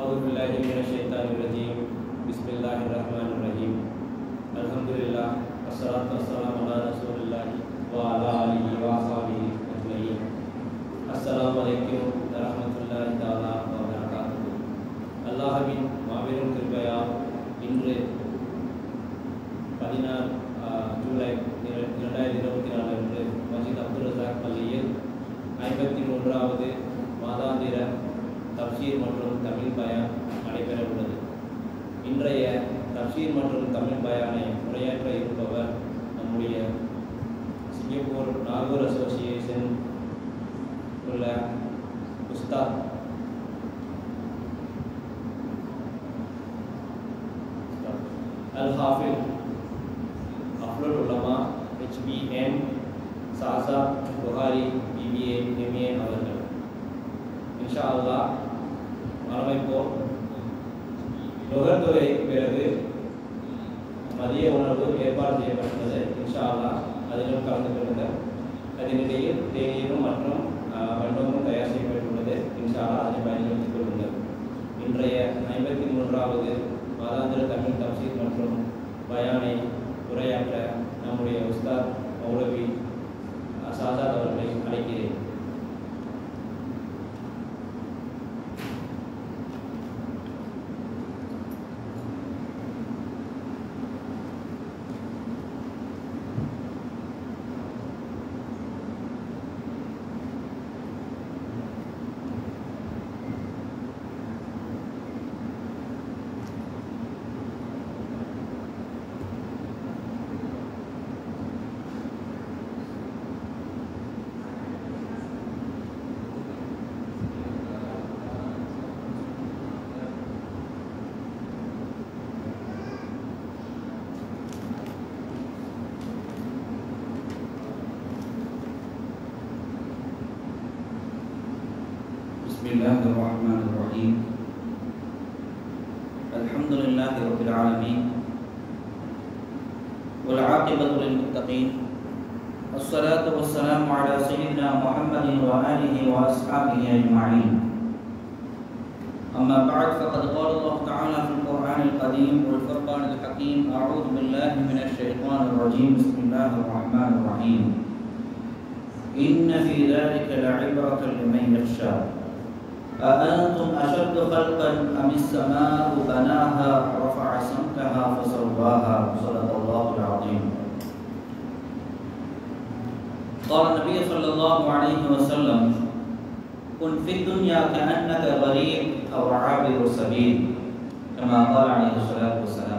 أعوذ بالله من الشيطان الرجيم بسم الله الرحمن الرحيم الحمد لله والصلاة والسلام على رسول الله وعلى آله وأصحابه أجمعين السلام عليكم ورحمة الله تعالى وبركاته அல்லாஹ்வின் மாபெரும் கிருபையால் இன்று பதினாறு ஜூலை இர- இரண்டாயிரத்தி இருபத்தி நாலு அன்று மஸ்ஜித் அப்துல் ரசாக் பள்ளியில் ஐம்பத்தி மூன்றாவது மாதாந்திர தப்சீர் மற்றும் தமிழ் பயான் நடைபெற உள்ளது இன்றைய தப்சீர் மற்றும் தமிழ் பயானை உரையாற்ற இருப்பவர் நம்முடைய சிங்கப்பூர் நாகூர் அசோசியேஷன் உள்ள உஸ்தாத் அல் ஹாஃபில் அஃப்லுல் உலமா ஹெச்பிஎன் சாசா புகாரி பிபிஏ எம்ஏ அவர்கள் இன்ஷா அல்லாஹ் மரமை போல் நுகர்துறை பிறகு மதிய உணவு ஏற்பாடு செய்யப்பட்டுள்ளது இன்ஷா அல்லாஹ் அதிலும் கலந்து கொள்ளுங்கள் அதனிடையில் தேநீரும் மற்றும் ஆஹ், வண்டமும் தயார் செய்யப்பட்டுள்ளது இன்ஷா அல்லாஹ் அதனை பயன்படுத்திக் கொள்ளுங்கள் இன்றைய ஐம்பத்தி மூன்றாவது மாதாந்திர தமிழ் தப்சீர் மற்றும் பயானை உரையாற்ற நம்முடைய உஸ்தாத் மௌலவி சாதாத் அவர்களை அழைக்கிறேன் بسم الله الرحمن الرحيم الحمد لله رب العالمين والعاقبة للمتقين والصلاة والسلام على سيدنا محمد وآله وأصحابه أجمعين أما بعد فقد قال الله تعالى في القرآن القديم والفرقان الحكيم أعوذ بالله من الشيطان الرجيم بسم الله الرحمن الرحيم إن في ذلك لعبرة لمن يخشى أأنتم أشد خلقا أم السماء بناها رفع سمكها فسواها صدق الله العظيم قال النبي صلى الله عليه وسلم كن في الدنيا كأنك غريب أو عابر سبيل كما قال عليه الصلاة والسلام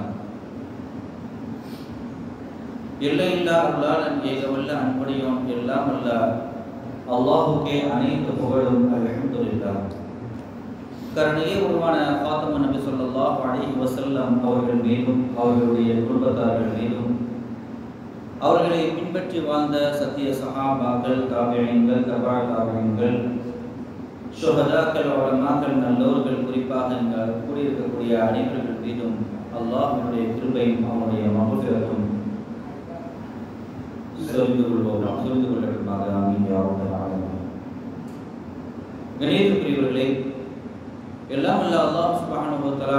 எல்லையில்லா அருளாளன் ஏகவல்ல அன்புடையோன் எல்லாம் அல்ல அல்லாஹுக்கே அனைத்து புகழும் அல்ஹம்துலில்லாஹ் கருணையே உருவான ஃபாத்திமா நபி ஸல்லல்லாஹு அலைஹி வஸல்லம் அவர்கள் மீதும் அவர்களுடைய குடும்பத்தார்கள் மீதும் அவர்களை பின்பற்றி வாழ்ந்த சத்திய சஹாபாக்கள் தாபியங்கள் தபா தாபியங்கள் சுகதாக்கள் உலமாக்கள் நல்லோர்கள் குறிப்பாக இங்கு கூடியிருக்கக்கூடிய அனைவர்கள் மீதும் அல்லாஹ்வினுடைய கிருபையும் அவனுடைய மகஃபிரத்தும் தெரிந்து கொள்வோம் தெரிந்து கொள்ளட்டுமாக ஆமீன் யா ரப்பல் ஆலமீன் கணேசப்பிரியவர்களே எல்லாம் அல்ல அல்லாஹ் சுப்ஹானஹு வ தஆலா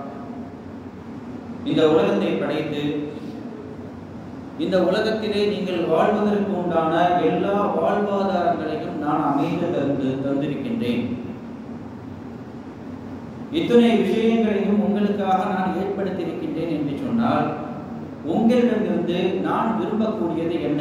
இந்த உலகத்தை படைத்து இந்த உலகத்திலே நீங்கள் வாழ்வதற்கு உண்டான எல்லா வாழ்வாதாரங்களையும் நான் அமைத்து தந்து தந்திருக்கின்றேன் இத்தனை விஷயங்களையும் உங்களுக்காக நான் ஏற்படுத்தியிருக்கின்றேன் என்று சொன்னால் உங்களிடமிருந்து நான் விரும்பக்கூடியது என்ன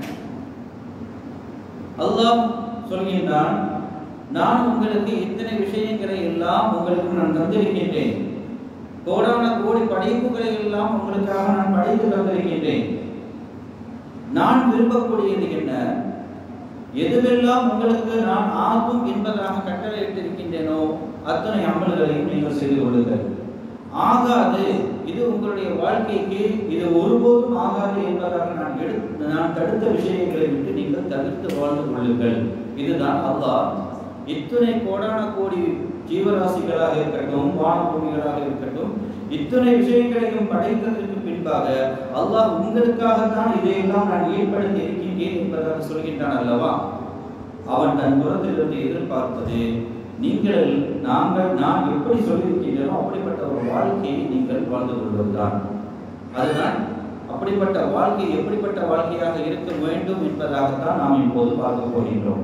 அல்லாஹ் சொல்கின்றான் நான் உங்களுக்கு இத்தனை விஷயங்களை எல்லாம் உங்களுக்கு நான் தந்திருக்கின்றேன் கோடான கோடி படைப்புகளை எல்லாம் உங்களுக்காக நான் படைத்து தந்திருக்கின்றேன் நான் விரும்பக்கூடியது என்ன எதுவெல்லாம் உங்களுக்கு நான் ஆகும் என்பதாக கட்டளையிட்டிருக்கின்றேனோ அத்தனை அமல்களையும் நீங்கள் செய்து கொள்ளுங்கள் ஆகாது இது உங்களுடைய வாழ்க்கைக்கு இது ஒருபோதும் ஆகாது என்பதாக நான் எடுத்து நான் தடுத்த விஷயங்களை விட்டு நீங்கள் தவிர்த்து வாழ்ந்து கொள்ளுங்கள் இதுதான் அல்லாஹ் இத்துணை கோடான கோடி ஜீவராசிகளாக இருக்கட்டும் வானபூமிகளாக இருக்கட்டும் இத்துணை விஷயங்களையும் படைத்ததற்கு பின்பாக அல்லாஹ் உங்களுக்காகத்தான் இதையெல்லாம் நான் ஏற்படுத்தி இருக்கின்றேன் என்பதாக சொல்கின்றான் அல்லவா அவன் தன் புறத்திலிருந்து எதிர்பார்ப்பது நீங்கள் நாங்கள் நான் எப்படி சொல்லியிருக்கின்றனோ அப்படிப்பட்ட ஒரு வாழ்க்கையை நீங்கள் வாழ்ந்து கொள்வதுதான் அதுதான் அப்படிப்பட்ட வாழ்க்கை எப்படிப்பட்ட வாழ்க்கையாக இருக்க வேண்டும் என்பதாகத்தான் நாம் இப்போது பார்க்க போகின்றோம்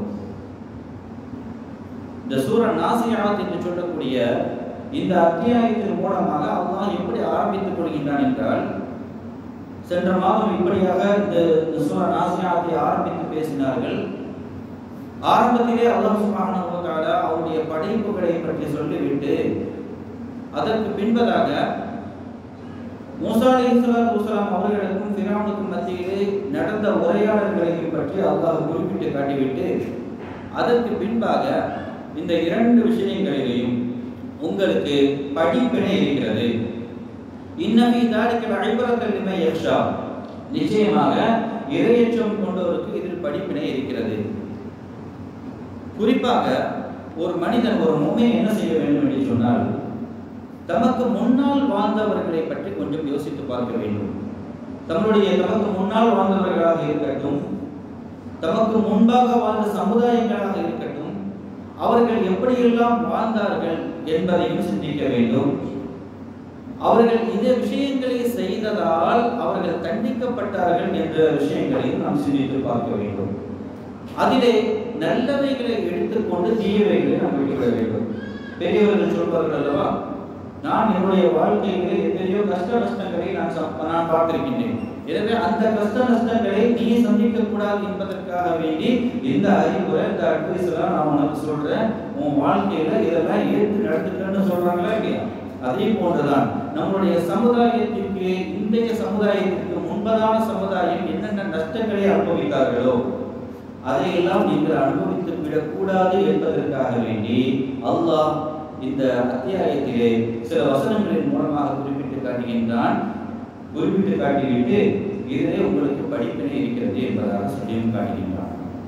இந்த சூர நாசியாத் என்று சொல்லக்கூடிய இந்த அத்தியாயத்தின் மூலமாக அல்லாஹ் எப்படி ஆரம்பித்துக் கொள்கின்றான் என்றால் சென்ற மாதம் இப்படியாக இந்த இந்த சூர நாசியாத்தை ஆரம்பித்து பேசினார்கள் ஆரம்பத்திலே அல்லாஹ் சுப்ஹானஹு வ தஆலா அவருடைய படைப்புகளை பற்றி சொல்லிவிட்டு அதற்கு பின்பதாக மூசா அலைஹிஸ்ஸலாத்து வஸலாம் அவர்களுக்கும் ஃபிரௌனுக்கும் மத்தியிலே நடந்த உரையாடல்களையும் பற்றி அல்லாஹ் குறிப்பிட்டு காட்டிவிட்டு அதற்கு பின்பாக இந்த இரண்டு விஷயங்களிலேயும் உங்களுக்கு படிப்பினை இருக்கிறது இன்னமி தாலிக்கல் அழைபரத்தல் நிமை யக்ஷா நிச்சயமாக இரையச்சம் கொண்டவருக்கு இதில் படிப்பினை இருக்கிறது குறிப்பாக ஒரு மனிதன் ஒரு மும்மை என்ன செய்ய வேண்டும் என்று சொன்னால் தமக்கு முன்னால் வாழ்ந்தவர்களை பற்றி கொஞ்சம் யோசித்து பார்க்க வேண்டும் தம்முடைய தமக்கு முன்னால் வாழ்ந்தவர்களாக இருக்கட்டும் தமக்கு முன்பாக வாழ்ந்த சமுதாயங்களாக இருக்கட்டும் அவர்கள் எப்படியெல்லாம் வாழ்ந்தார்கள் என்பதையும் சிந்திக்க வேண்டும் அவர்கள் இந்த விஷயங்களை செய்ததால் அவர்கள் தண்டிக்கப்பட்டார்கள் என்ற விஷயங்களையும் நாம் சிந்தித்து பார்க்க வேண்டும் அதிலே நல்லவைகளை எடுத்துக்கொண்டு தீயவைகளை நாம் விட்டுவிட வேண்டும் பெரியவர்கள் சொல்வார்கள் அல்லவா நான் என்னுடைய வாழ்க்கையிலே எத்தனையோ கஷ்ட நஷ்டங்களை நான் ச- நான் பார்த்திருக்கின்றேன் எனவே அந்த கஷ்ட நஷ்டங்களை நீ சந்திக்க கூடாது என்பதற்காக வேண்டி இந்த அறிவுரை இந்த அட்வைஸ் எல்லாம் நான் உனக்கு சொல்றேன் உன் வாழ்க்கையில இதெல்லாம் ஏற்று நடத்துக்கன்னு சொல்றாங்களா இல்லையா அதே போன்றுதான் நம்முடைய சமுதாயத்திற்கு இன்றைய சமுதாயத்திற்கு முன்பதான சமுதாயம் என்னென்ன நஷ்டங்களை அனுபவித்தார்களோ அதையெல்லாம் நீங்கள் அனுபவித்து விடக்கூடாது என்பதற்காக வேண்டி அல்லாஹ் இந்த அத்தியாயத்திலே சில வசனங்களின் மூலமாக குறிப்பிட்டு காட்டுகின்றான் குறிப்பிட்டு காட்டிவிட்டு இதிலே உங்களுக்கு படிப்பினை இருக்கிறது என்பதாக சொல்லியும் காட்டுகின்றான்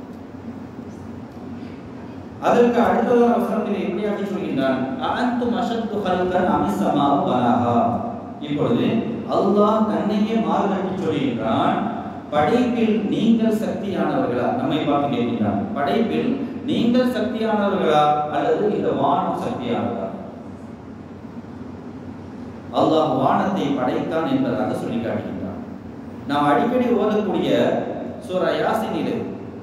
அதற்கு அடுத்ததான வசனத்தில் எப்படியாக சொல்கின்றான் அஅன்தும் அஷத்து ஹல்கன் அமிசமா பனாஹா இப்பொழுது அல்லாஹ் தன்னையே மாறுதட்டி சொல்கின்றான் படைப்பில் நீங்கள் சக்தியானவர்களா நம்மை பார்த்து கேட்கின்றான் படைப்பில் நீங்கள் சக்தியானவர்களா அல்லது இந்த வானம் சக்தியானதா அல்லாஹ் வானத்தை படைத்தான் என்பதாக சொல்லி காட்டுகின்றான் நாம் அடிக்கடி ஓதக்கூடிய சூரா யாசினிலே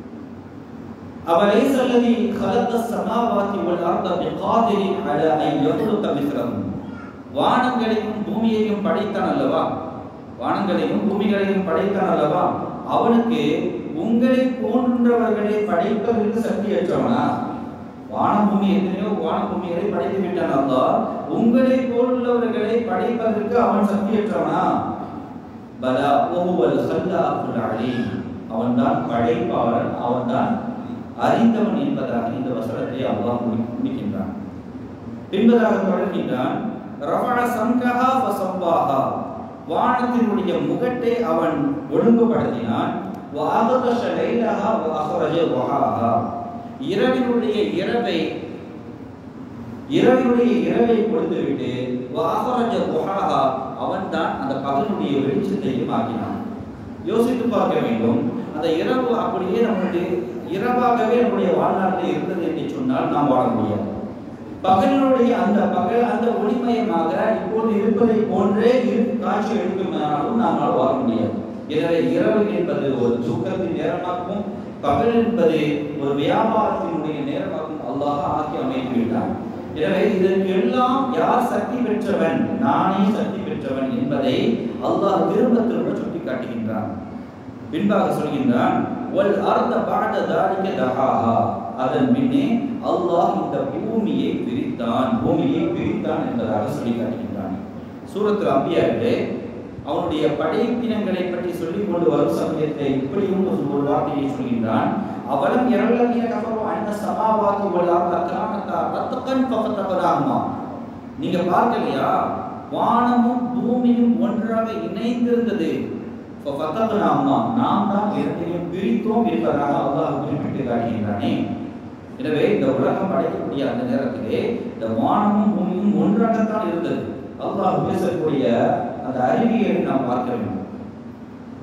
أوليس الذي خلق السماوات والأرض بقادر على أن يخلق مثلهم வானங்களையும் பூமியையும் படைத்தான் அல்லவா வானங்களையும் பூமிகளையும் படைத்தான் அல்லவா அவனுக்கு உங்களை போன்றவர்களை படைப்பதற்கு சக்தியற்றவனா வான பூமி எத்தனையோ வான பூமிகளை படைத்து விட்டான் அல்லா உங்களை போலுள்ளவர்களை படைப்பதற்கு அவன் சக்தியற்றவனா பலா ஓஹுவல் சல்லாஹுல் அலீம் அவன்தான் படைப்பாளன் அவன்தான் அறிந்தவன் என்பதாக இந்த வசனத்தை அல்லாஹ் முடி- முடிக்கின்றான் பின்பதாக தொடர்கின்றான் ரஃபஅ சம்கஹா ஃபஸவ்வாஹா வானத்தினுடைய முகட்டை அவன் ஒழுங்குபடுத்தினான் வஅகதஷ லைலஹா வஅخرج ضحاها இரவினுடைய இரவை இரவினுடைய இரவை கொடுத்துவிட்டு வஅخرج ضحاها அவன்தான் அந்த பகலுடைய வெளிச்சத்தையும் ஆக்கினான் யோசித்து பார்க்க வேண்டும் அந்த இரவு அப்படியே நம்முடைய இரவாகவே நம்முடைய வாழ்நாட்டில் இருந்தது என்று சொன்னால் நாம் வாழ முடியாது பகலினுடைய அந்த பகல் அந்த ஒளிமயமாக இப்போது இருப்பதை போன்றே இரு காட்சி எடுக்குமானாலும் நம்மால் வாழ முடியாது எனவே இரவு என்பது ஒரு தூக்கத்தின் நேரமாகவும் பகல் என்பது ஒரு வியாபாரத்தினுடைய நேரமாகவும் அல்லாஹ் ஆக்கி அமைத்து விட்டான் எனவே இதற்கு எல்லாம் யார் சக்தி பெற்றவன் நானே சக்தி பெற்றவன் என்பதை அல்லாஹ் திரும்ப திரும்ப சுட்டி காட்டுகின்றான் பின்பாக சொல்கின்றான் வல் அர்த பாட தாரிக தஹாஹா அதன் பின்னே அல்லாஹ் இந்த பூமியை பிரித்தான் பூமியை பிரித்தான் என்பதாக சொல்லி காட்டுகின்றான் சூரத்தில் அம்பியாவிலே அவனுடைய படைப்பினங்களை பற்றி சொல்லிக் கொண்டு வரும் சமயத்தை இப்படியும் ஒரு ஒரு வார்த்தையை சொல்கின்றான் அவலம் இரளவிய கபரு அன்ன சமாவாத்து வல் அர்த கானத்தா ரத்தகன் ஃபஃபதகதாஹுமா நீங்க பார்க்கலையா வானமும் பூமியும் ஒன்றாக இணைந்திருந்தது ஃபஃபதகனாஹுமா நாம் தான் இரண்டையும் பிரித்தோம் என்பதாக அல்லாஹ் குறிப்பிட்டு காட்டுகின்றானே எனவே இந்த உலகம் படைக்கக்கூடிய அந்த நேரத்திலே இந்த வானமும் பூமியும் ஒன்றாகத்தான் இருந்தது அல்லாஹ் பேசக்கூடிய அந்த அறிவியலை நாம் பார்க்க வேண்டும்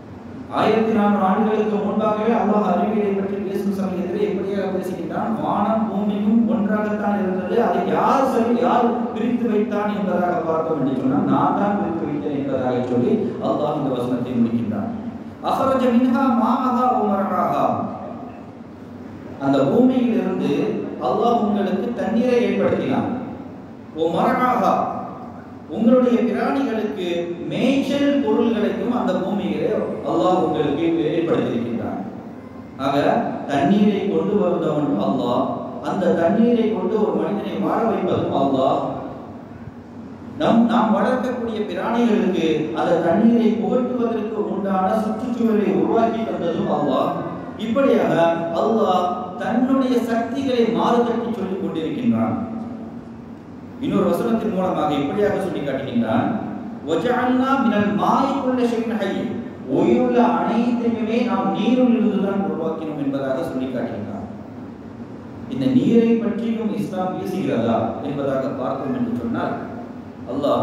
ஆயிரத்தி நானூறு ஆண்டுகளுக்கு முன்பாகவே அல்லாஹ் அறிவியலை பற்றி பேசும் சமயத்தில் எப்படியாக பேசுகின்றான் வானம் பூமியும் ஒன்றாகத்தான் இருந்தது அதை யார் சொல்லி யார் பிரித்து வைத்தான் என்பதாக பார்த்தோம் என்று சொன்னால் நான் தான் பிரித்து வைத்தேன் என்பதாக சொல்லி அல்லாஹ் இந்த வசனத்தை முடிக்கின்றான் அஹரஜ மின்ஹா மாஹா உமரஹா அந்த பூமியிலிருந்து அல்லாஹ் உங்களுக்கு தண்ணீரை ஏற்படுத்தினான் ஓ மரகாகா உங்களுடைய பிராணிகளுக்கு மேய்ச்சல் பொருள்களையும் அந்த பூமியிலே அல்லாஹ் உங்களுக்கு ஏற்படுத்தியிருக்கின்றான் ஆக தண்ணீரை கொண்டு வருந்தவனும் அல்லாஹ் அந்த தண்ணீரை கொண்டு ஒரு மனிதனை வாழ வைப்பதும் அல்லாஹ் நம் நாம் வளர்க்கக்கூடிய பிராணிகளுக்கு அந்த தண்ணீரை புகட்டுவதற்கு உண்டான சுற்றுச்சூழலை உருவாக்கி தந்ததும் அல்லாஹ் இப்படியாக அல்லாஹ் தன்னுடைய சக்திகளை மாறுதட்டி சொல்லிக் கொண்டிருக்கின்றான் இன்னொரு வசனத்தின் மூலமாக இப்படியாக சொல்லி காட்டுகின்றான் وَجَعَلْنَا مِنَ الْمَاءِ كُلَّ شَيْءٍ حَيٍّ உயிருள்ள அனைத்தையுமே நாம் நீரில் இருந்துதான் உருவாக்கினோம் என்பதாக சொல்லி காட்டுகின்றான் இந்த நீரை பற்றியும் இஸ்லாம் பேசுகிறதா என்பதாக பார்த்தோம் என்று சொன்னால் அல்லாஹ்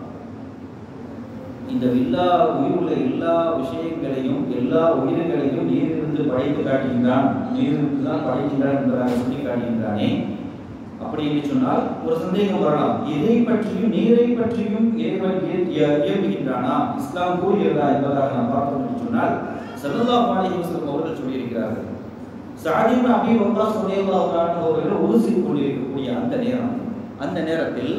இந்த எல்லா உயிருள்ள எல்லா விஷயங்களையும் எல்லா உயிர்களையும் நீரிலிருந்து படைத்து காட்டுகின்றான் நீரிலிருந்து தான் படைக்கின்றான் என்பதாக சொல்லி காட்டுகின்றானே அப்படி என்று சொன்னால் ஒரு சந்தேகம் வரலாம் இதை பற்றியும் நீரை பற்றியும் இறைவன் இய- இய- இயம்புகின்றானா இஸ்லாம் கூறுகிறதா என்பதாக நாம் பார்த்தோம் என்று சொன்னால் ஸல்லல்லாஹு அலைஹி வஸல்லம் அவர்கள் சொல்லியிருக்கிறார்கள் சாதிம் அபி வக்காஸ் ரலியல்லாஹு அன்ஹு அவர்கள் உருசி கொண்டிருக்கக்கூடிய அந்த நேரம் அந்த நேரத்தில்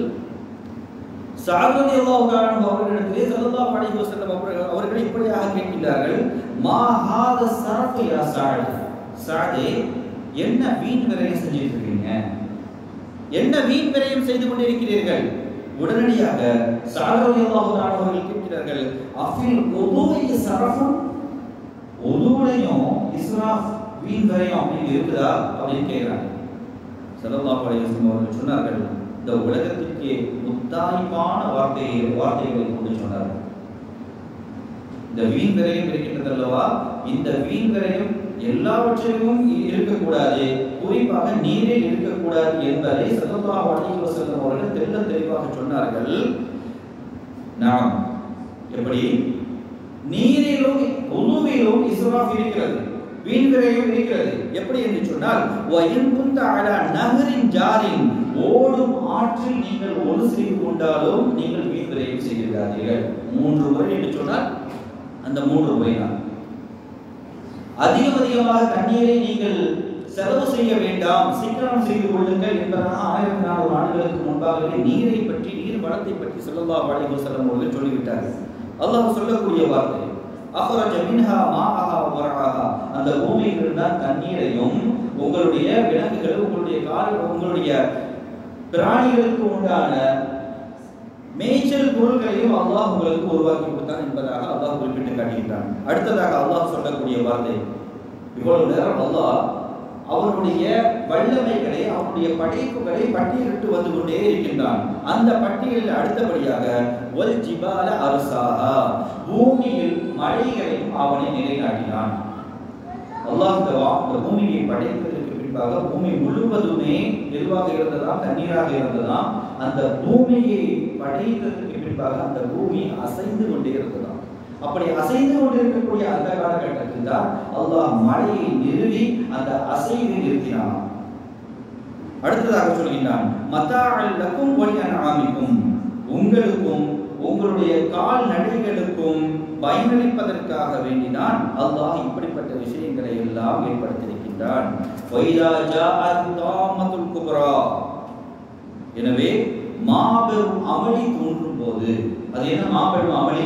சஅத் ரலியல்லாஹு அன்ஹு அவர்களிடத்திலே ஸல்லல்லாஹு அலைஹி வஸல்லம் அவர்கள் அவர்கள் இப்படியாக கேட்கிறார்கள் மா ஹாத சரஃப் யா சஅத் சஅதே என்ன வீண் விரயம் செஞ்சிட்டு இருக்கீங்க என்ன வீண் விரயம் செய்து கொண்டிருக்கிறீர்கள் உடனடியாக சஅத் ரலியல்லாஹு அன்ஹு அவர்கள் கேட்கிறார்கள் அஃபில் உதுஇ சரஃபுன் உதுவுலையும் இஸ்ராஃப் வீண் விரயம் அப்படின்னு இருக்குதா அப்படின்னு கேட்கிறாங்க ஸல்லல்லாஹு அலைஹி வஸல்லம் அவர்கள் சொன்னார்கள் இந்த உலகத்திற்கு முத்தாய்ப்பான வார்த்தையை வார்த்தைகளை கொண்டு சொன்னார்கள் இந்த வீண் விரயம் இருக்கின்றது அல்லவா இந்த வீண் விரயம் எல்லாவற்றிலும் இ- இருக்கக்கூடாது குறிப்பாக நீரில் இருக்கக்கூடாது என்பதை ஸல்லல்லாஹு அலைஹி வஸல்லம் அவர்கள் தெள்ள தெளிவாக சொன்னார்கள் நாம் எப்படி நீரிலும் உருவிலும் இஸ்ராஃப் இருக்கிறது வீண் விரயம் இருக்கிறது எப்படி என்று சொன்னால் வயின் குந்த அலா நகரின் ஜாரின் ஓடும் ஆற்றில் நீங்கள் ஒரு செய்து கொண்டாலும் நீங்கள் வீண் விரயம் செய்கிறார்கள் மூன்று முறை என்று சொன்னால் அந்த மூன்று முறை தான் அதிகம் அதிகமாக தண்ணீரை நீங்கள் செலவு செய்ய வேண்டாம் சிக்கனம் செய்து கொள்ளுங்கள் என்பதாக ஆயிரத்தி நானூறு ஆண்டுகளுக்கு முன்பாகவே நீரை பற்றி நீர் வளத்தை பற்றி ஸல்லல்லாஹு அலைஹி வஸல்லம் அவர்கள் சொல்லிவிட்டார்கள் அல்லாஹ் சொல்லக்கூடிய வார்த்தை அஃபரஜ மின்ஹா மாஅஹா வரஹா அந்த பூமியில் தான் தண்ணீரையும் உங்களுடைய விலங்குகள் உங்களுடைய கால் உங்களுடைய பிராணிகளுக்கு உண்டான மேய்ச்சல் பொருள்களையும் அல்லாஹ் உங்களுக்கு உருவாக்கி கொடுத்தான் என்பதாக அல்லாஹ் குறிப்பிட்டு காட்டுகின்றான் அடுத்ததாக அல்லாஹ் சொல்லக்கூடிய வார்த்தை இவ்வளவு நேரம் அல்லாஹ் அவருடைய வல்லமைகளை அவருடைய படைப்புகளை பட்டியலிட்டு வந்து கொண்டே இருக்கின்றான் அந்த பட்டியலில் அடுத்தபடியாக ஒல் ஜிபால அரசாஹா பூமியில் மழைகளையும் அவனை நிலைநாட்டினான் அல்லாஹ் இந்த வா- இந்த பூமியை படைத்ததற்கு பின்பாக பூமி முழுவதுமே எதுவாக இருந்ததா தண்ணீராக இருந்ததா அந்த பூமியை படைத்ததற்கு பின்பாக அந்த பூமி அசைந்து கொண்டே இருந்ததாம் அப்படி அசைந்து கொண்டிருக்கக்கூடிய அந்த காலகட்டத்தில் தான் அல்லாஹ் மழையை நிறுவி அந்த அசைவை நிறுத்தினான் அடுத்ததாக சொல்கின்றான் மத்தாஅல் லக்கும் வலியன் ஆமிக்கும் உங்களுக்கும் உங்களுடைய கால் நடைகளுக்கும் பயனளிப்பதற்காக வேண்டினான் அல்லாஹ் இப்படிப்பட்ட விஷயங்களை எல்லாம் ஏற்படுத்தியிருக்கின்றான் வைதா ஜாஅத் தாமத்துல் குப்ரா எனவே மாபெரும் அமளி தோன்றும் போது அது என்ன மாபெரும் அமளி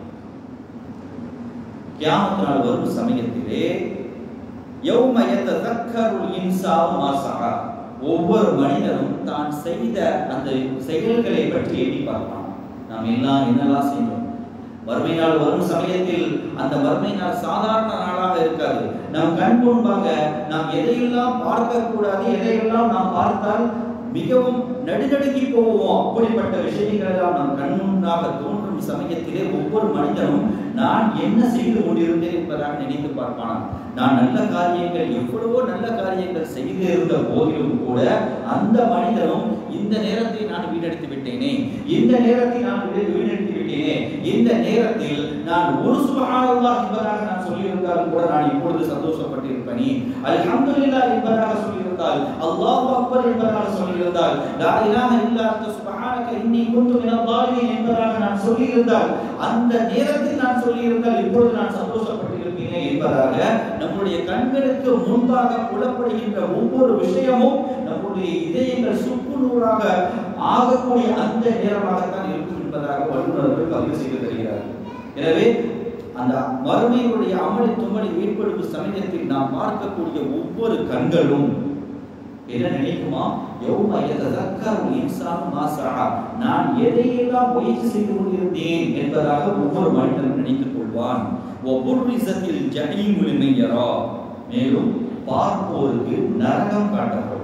கியாமத் நாள் வரும் சமயத்திலே யௌம யததக்கருல் இன்சானு மா சஆ ஒவ்வொரு மனிதனும் தான் செய்த அந்த செயல்களை பற்றி எண்ணி பார்ப்பான் நாம் எல்லாம் என்னெல்லாம் செய்தோம் வறுமை நாள் வரும் சமயத்தில் அந்த வறுமை நாள் சாதாரண நாளாக இருக்காது நம் கண் முன்பாக நாம் எதையெல்லாம் பார்க்க கூடாது எதையெல்லாம் நாம் பார்த்தால் மிகவும் நடுநடுங்கி போவோம் அப்படிப்பட்ட விஷயங்கள் எல்லாம் நம் கண் முன்னாக தோன்றும் சமயத்திலே ஒவ்வொரு மனிதனும் நான் என்ன செய்து கொண்டிருந்தேன் என்பதாக நினைத்து பார்ப்பானாம் நான் நல்ல காரியங்கள் எவ்வளவோ நல்ல காரியங்கள் செய்து இருந்த போதிலும் கூட அந்த மனிதனும் இந்த நேரத்தை நான் வீணடித்து விட்டேனே இந்த நேரத்தை நான் வீண- வீணடித்து விட்டேனே இருக்கின்றேனே இந்த நேரத்தில் நான் ஒரு சுபஹானல்லாஹ் என்பதாக நான் சொல்லியிருந்தாலும் கூட நான் இப்பொழுது சந்தோஷப்பட்டிருப்பேனே அல்ஹம்துலில்லாஹ் என்பதாக சொல்லியிருந்தால் அல்லாஹ் அக்பர் என்பதாக சொல்லியிருந்தால் லா இலாஹ இல்லா அன்த சுப்ஹானக இன்னி குன்து மினல் ஸாலிமீன் என்பதாக நான் சொல்லியிருந்தால் அந்த நேரத்தில் நான் சொல்லியிருந்தால் இப்பொழுது நான் சந்தோஷப்பட்டிருப்பேனே என்பதாக நம்முடைய கண்களுக்கு முன்பாக புலப்படுகின்ற ஒவ்வொரு விஷயமும் நம்முடைய இதயங்கள் சுக்குநூறாக ஆகக்கூடிய அந்த நேரமாகத்தான் இருக்கும் என்பதாக வல்லுநர்கள் பதிவு செய்து தருகிறார்கள் எனவே அந்த மறுமையினுடைய அமளி தும்மலை ஏற்படும் சமயத்தில் நாம் பார்க்கக்கூடிய ஒவ்வொரு கண்களும் என்ன நினைக்குமா யௌம யததக்கரு இன்சானு மா சஆ நான் எதையெல்லாம் முயற்சி செய்து கொண்டிருந்தேன் என்பதாக ஒவ்வொரு மனிதனும் நினைத்துக் கொள்வான் ஒவ்வொருசத்தில் ஜஹீமு லிமன் யரா மேலும் பார்ப்போருக்கு நரகம் காட்டப்படும்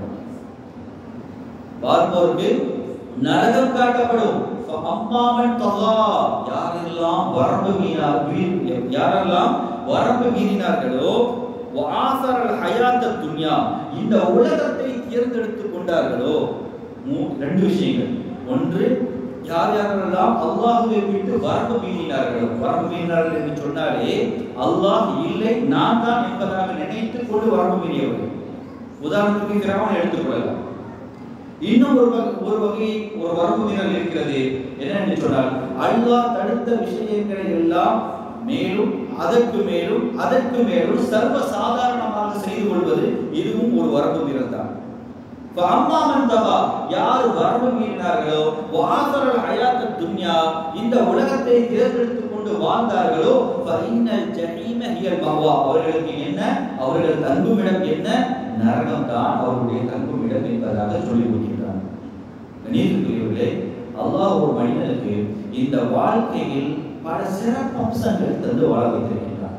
பார்ப்போருக்கு நரகம் காட்டப்படும் அம்மாமன் தகா யாரெல்லாம் வரம்பு மீனார் வீ- யாரெல்லாம் வரம்பு மீறினார்களோ வாசரல் ஹயாத்த துன்யா இந்த உலகத்தை தேர்ந்தெடுத்துக் கொண்டார்களோ மூ- ரெண்டு விஷயங்கள் ஒன்று யார் யாரெல்லாம் அல்லாஹுவை விட்டு வரம்பு மீறினார்களோ வரம்பு மீறினார்கள் என்று சொன்னாலே அல்லாஹ் இல்லை நான் தான் என்பதாக நினைத்துக் கொண்டு வரம்பு மீறியவர்கள் உதாரணத்துக்கு கிராமம் எடுத்துக்கொள்ளலாம் இன்னும் ஒரு வகை ஒரு வகை ஒரு வரம்பு மீறல் இருக்கிறது என்ன என்று சொன்னால் அல்லாஹ் தடுத்த விஷயங்களை எல்லாம் மேலும் அதற்கு மேலும் அதற்கு மேலும் சர்வ சாதாரணமாக செய்து கொள்வது இதுவும் ஒரு வரம்பு மீறல் தான் அம்மாமன் தவா யார் வரம்பு மீறினார்களோ வாசரல் ஹயாத்த துன்யா இந்த உலகத்தை தேர்ந்தெடுத்துக் கொண்டு வாழ்ந்தார்களோ ஃபைனல் ஜஹீம ஹியல் மஹ்வா அவர்களுக்கு என்ன அவர்கள் தங்குமிடம் என்ன நரகம் தான் அவருடைய தங்குமிடம் என்பதாக சொல்லி கொடுக்கின்றான் கணேசர்களே அல்லாஹ் ஒரு மனிதனுக்கு இந்த வாழ்க்கையில் பல சிறப்பம்சங்கள் தந்து வாழ வைத்திருக்கின்றான்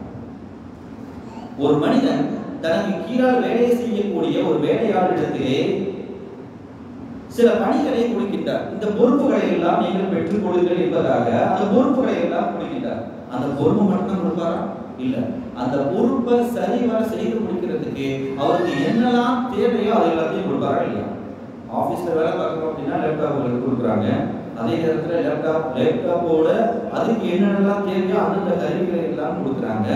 ஒரு மனிதன் தனக்கு கீழால் வேலை செய்யக்கூடிய ஒரு வேலையாளிடத்திலே சில பணிகளை கொடுக்கின்றார் இந்த பொறுப்புகளை எல்லாம் நீங்கள் பெற்றுக் கொள்ளுங்கள் என்பதாக அந்த பொறுப்புகளை எல்லாம் கொடுக்கின்றார் அந்த பொறுப்பு மட்டும் கொடுப்பாரா இல்ல அந்த பொறுப்பை சரிவர செய்து முடிக்கிறதுக்கு அவருக்கு என்னெல்லாம் தேவையோ அது எல்லாத்தையும் கொடுப்பாரா இல்லையா ஆபீஸ்ல வேலை பார்க்கணும் அப்படின்னா லேப்டாப் உங்களுக்கு கொடுக்குறாங்க அதே நேரத்துல லேப்டாப் லேப்டாப்போட அதுக்கு என்னென்னலாம் தேவையோ அந்தந்த கருவிகளை எல்லாம் கொடுக்குறாங்க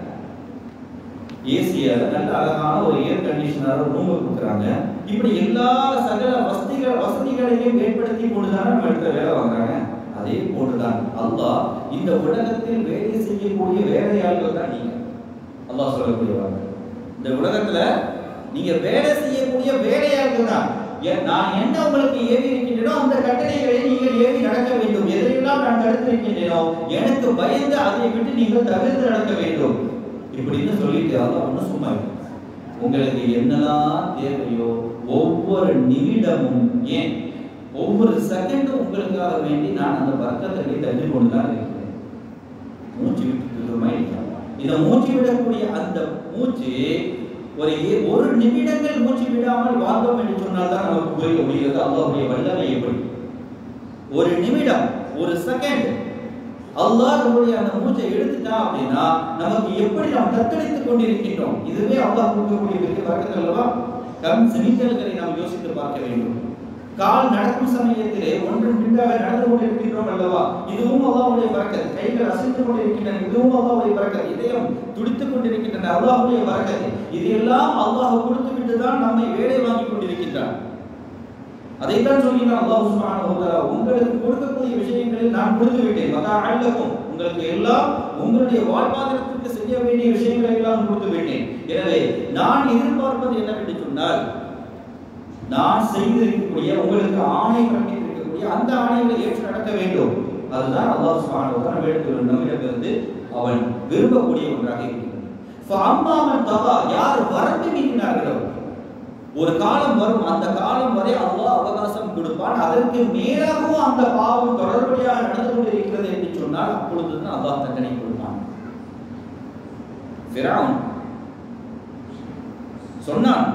ஏசிய நல்ல அழகான ஒரு ஏர் கண்டிஷனர் ரூம் கொடுக்குறாங்க இப்படி எல்லா சகல வசதிகள் வசதிகளையும் ஏற்படுத்தி கொண்டுதான் நம்ம இடத்துல வேலை வாங்குறாங்க அதே போன்றுதான் அல்லாஹ் இந்த உலகத்தில் வேலை செய்யக்கூடிய வேலையாள்கள் தான் நீங்க அல்லாஹ் சொல்லக்கூடிய வார்த்தை இந்த உலகத்துல நீங்க வேலை செய்யக்கூடிய வேலையாள்கள் தான் ஏன் நான் என்ன உங்களுக்கு ஏவி இருக்கின்றனோ அந்த கட்டளைகளை நீங்கள் ஏவி நடக்க வேண்டும் எதையெல்லாம் நான் தடுத்திருக்கின்றனோ எனக்கு பயந்து அதை விட்டு நீங்கள் தவிர்த்து நடக்க வேண்டும் இப்படின்னு சொல்லிட்டு அல்லாஹ் ஒன்றும் சும்மா இல்லை. உங்களுக்கு என்னெல்லாம் தேவையோ ஒவ்வொரு நிமிடமும் ஏன் ஒவ்வொரு செகண்டும் உங்களுக்காக வேண்டி நான் அந்த பக்கத்தை தள்ளி கொண்டு தான் இருக்கிறேன் மூச்சு விட்டு இந்த மூச்சு விடக்கூடிய அந்த மூச்சு ஒரு ஏ- ஒரு நிமிடங்கள் மூச்சு விடாமல் வாழ்ந்தோம் என்று சொன்னால் தான் நமக்கு புரிய முடிகிறது அல்லாஹ்வுடைய வல்லமை எப்படி ஒரு நிமிடம் ஒரு செகண்ட் அல்லாஹ் நம்முடைய அந்த மூச்சை எடுத்துட்டான் அப்படின்னா நமக்கு எப்படி நாம் தத்தளித்துக் கொண்டிருக்கின்றோம் இதுவே அல்லாஹ் கொடுக்கக்கூடிய பெரிய வழக்கங்கள் அல்லவா கம் செமிக்கல்களை நாம் யோசித்து பார்க்க வேண்டும் கால் நடக்கும் சமயத்திலே ஒன்றன் பின்பாக நடந்து கொண்டிருக்கின்றோம் அல்லவா இதுவும் அல்லாஹ்வுடைய வரக்கத் கைகள் அசைந்து கொண்டிருக்கின்றன இதுவும் அல்லாஹ்வுடைய வரக்கத் இதயம் துடித்துக் கொண்டிருக்கின்றன அல்லாஹ்வுடைய வரக்கத் இது எல்லாம் அல்லாஹ் கொடுத்து விட்டு தான் நம்மை வேலை வாங்கி கொண்டிருக்கின்றான் அதைத்தான் சொல்கிறான் அல்லாஹ் சுப்ஹானஹு வ தஆலா உங்களுக்கு கொடுக்கக்கூடிய விஷயங்களில் நான் கொடுத்து விட்டேன் மகா அழகும் உங்களுக்கு எல்லாம் உங்களுடைய வாழ்வாதாரத்திற்கு செய்ய வேண்டிய விஷயங்களை எல்லாம் கொடுத்து விட்டேன் எனவே நான் எதிர்பார்ப்பது என்னவென்று சொன்னால் நான் செய்திருக்கக்கூடிய உங்களுக்கு ஆணை பண்ணியிருக்கக்கூடிய அந்த ஆணைகளை ஏற்று நடக்க வேண்டும் அதுதான் அல்லாஹ் சுப்ஹானஹு வ தஆலா வேண்டுகிற நம்மிடமிருந்து அவன் விரும்பக்கூடிய ஒன்றாக இருக்கிறது ஃபஅம்மாமன் தகா யார் வரம்பு மீறினார்களோ ஒரு காலம் வரும் அந்த காலம் வரை அல்லாஹ் அவகாசம் கொடுப்பான் அதற்கு மேலாகவும் அந்த பாவம் தொடர்படியாக நடந்து கொண்டிருக்கிறது என்று சொன்னால் அப்பொழுதுதான் அல்லாஹ் தண்டனை கொடுப்பான் ஃபிரௌன் சொன்னான்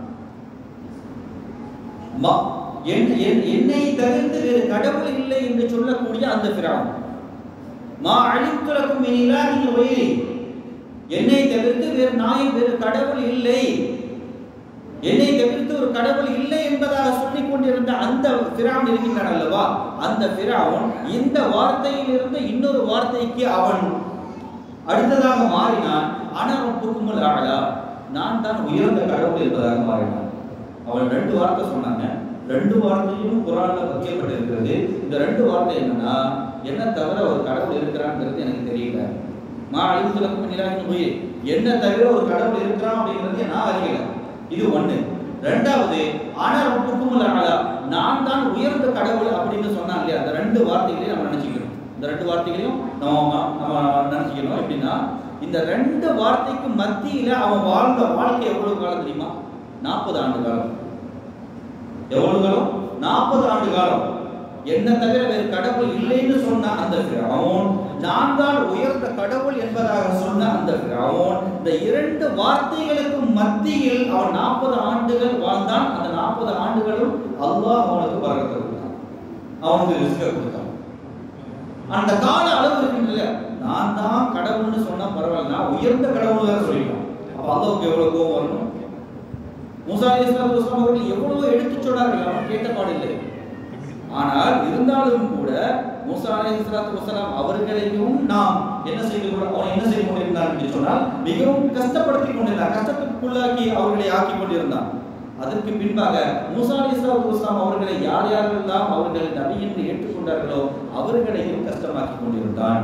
ம- என்- என்- என்னை தவிர்த்து வேறு கடவுள் இல்லை என்று சொல்லக்கூடிய அந்த ஃபிரௌன் மா அழித்துலக்கும் இலாஹின் வயிறி என்னை தவிர்த்து வேறு நாய் வேறு கடவுள் இல்லை என்னை தவிர்த்து ஒரு கடவுள் இல்லை என்பதாக சொல்லிக் கொண்டிருந்த அந்த பிராவன் இருக்கின்றான் அல்லவா அந்த பிராவன் இந்த வார்த்தையிலிருந்து இன்னொரு வார்த்தைக்கு அவன் அடுத்ததாக மாறினான் அனரப்புக்குமுல் ஆளா நான் தான் உயர்ந்த கடவுள் என்பதாக மாறினான் அவன் ரெண்டு வார்த்தை சொன்னாங்க ரெண்டு வார்த்தையும் குரான்ல வைக்கப்பட்டிருக்கிறது இந்த ரெண்டு வார்த்தை என்னன்னா என்ன தவிர ஒரு கடவுள் இருக்கிறாங்கிறது எனக்கு தெரியல மா அழிவுலகம் நிலாவின் போய் என்ன தவிர ஒரு கடவுள் இருக்கிறான் அப்படிங்கிறது நான் அறியல இது ஒண்ணு ரெண்டாவது ஆனா ரொம்பக்கும் ஆளா நான் தான் உயர்ந்த கடவுள் அப்படின்னு சொன்னான் இல்லையா அந்த ரெண்டு வார்த்தைகளையும் நம்ம நினைச்சுக்கணும் இந்த ரெண்டு வார்த்தைகளையும் நம்ம நம்ம நினைச்சுக்கணும் எப்படின்னா இந்த ரெண்டு வார்த்தைக்கு மத்தியில அவன் வாழ்ந்த வாழ்க்கை எவ்வளவு காலம் தெரியுமா நாற்பது ஆண்டு காலம் எவ்வளவு காலம் நாற்பது ஆண்டு காலம் என்ன தவிர வேறு கடவுள் இல்லைன்னு சொன்ன அந்த பிராவோன் நான் தான் உயர்ந்த கடவுள் என்பதாக சொன்ன அந்த பிராவோன் இந்த இரண்டு வார்த்தைகளுக்கு மத்தியில் அவன் நாற்பது ஆண்டுகள் வாழ்ந்தான் அந்த நாற்பது ஆண்டுகளும் அல்லாஹ் அவனுக்கு வரத்தை கொடுத்தான் அவனுக்கு ரிஸ்க கொடுத்தான் அந்த கால அளவு இருக்கின்றல நான் தான் கடவுள்னு சொன்னா பரவாயில்ல நான் உயர்ந்த கடவுள் தான் சொல்லிட்டோம் அப்ப அல்லாவுக்கு எவ்வளவு கோபம் வரணும் மூசா அலைஹிஸ்ஸலாத்து வஸலாம் அவர்கள் எவ்வளவோ எடுத்துச் சொன்னார்கள் அவன் கேட்ட பாடில்லை ஆனால் இருந்தாலும் கூட மூசா அலைஹிஸ்ஸலாத்து வஸலாம் அவர்களையும் நாம் என்ன செய்து கொள்ள அவன் என்ன செய்து கொண்டிருந்தான் என்று சொன்னால் மிகவும் கஷ்டப்படுத்தி கொண்டிருந்தான் கஷ்டத்துக்குள்ளாக்கி அவர்களை ஆக்கி கொண்டிருந்தான் அதற்கு பின்பாக மூசா அலைஹிஸ்ஸலாத்து வஸலாம் அவர்களை யார் யாரெல்லாம் அவர்கள் நபி என்று ஏற்றுக்கொண்டார்களோ அவர்களையும் கஷ்டமாக்கி கொண்டிருந்தான்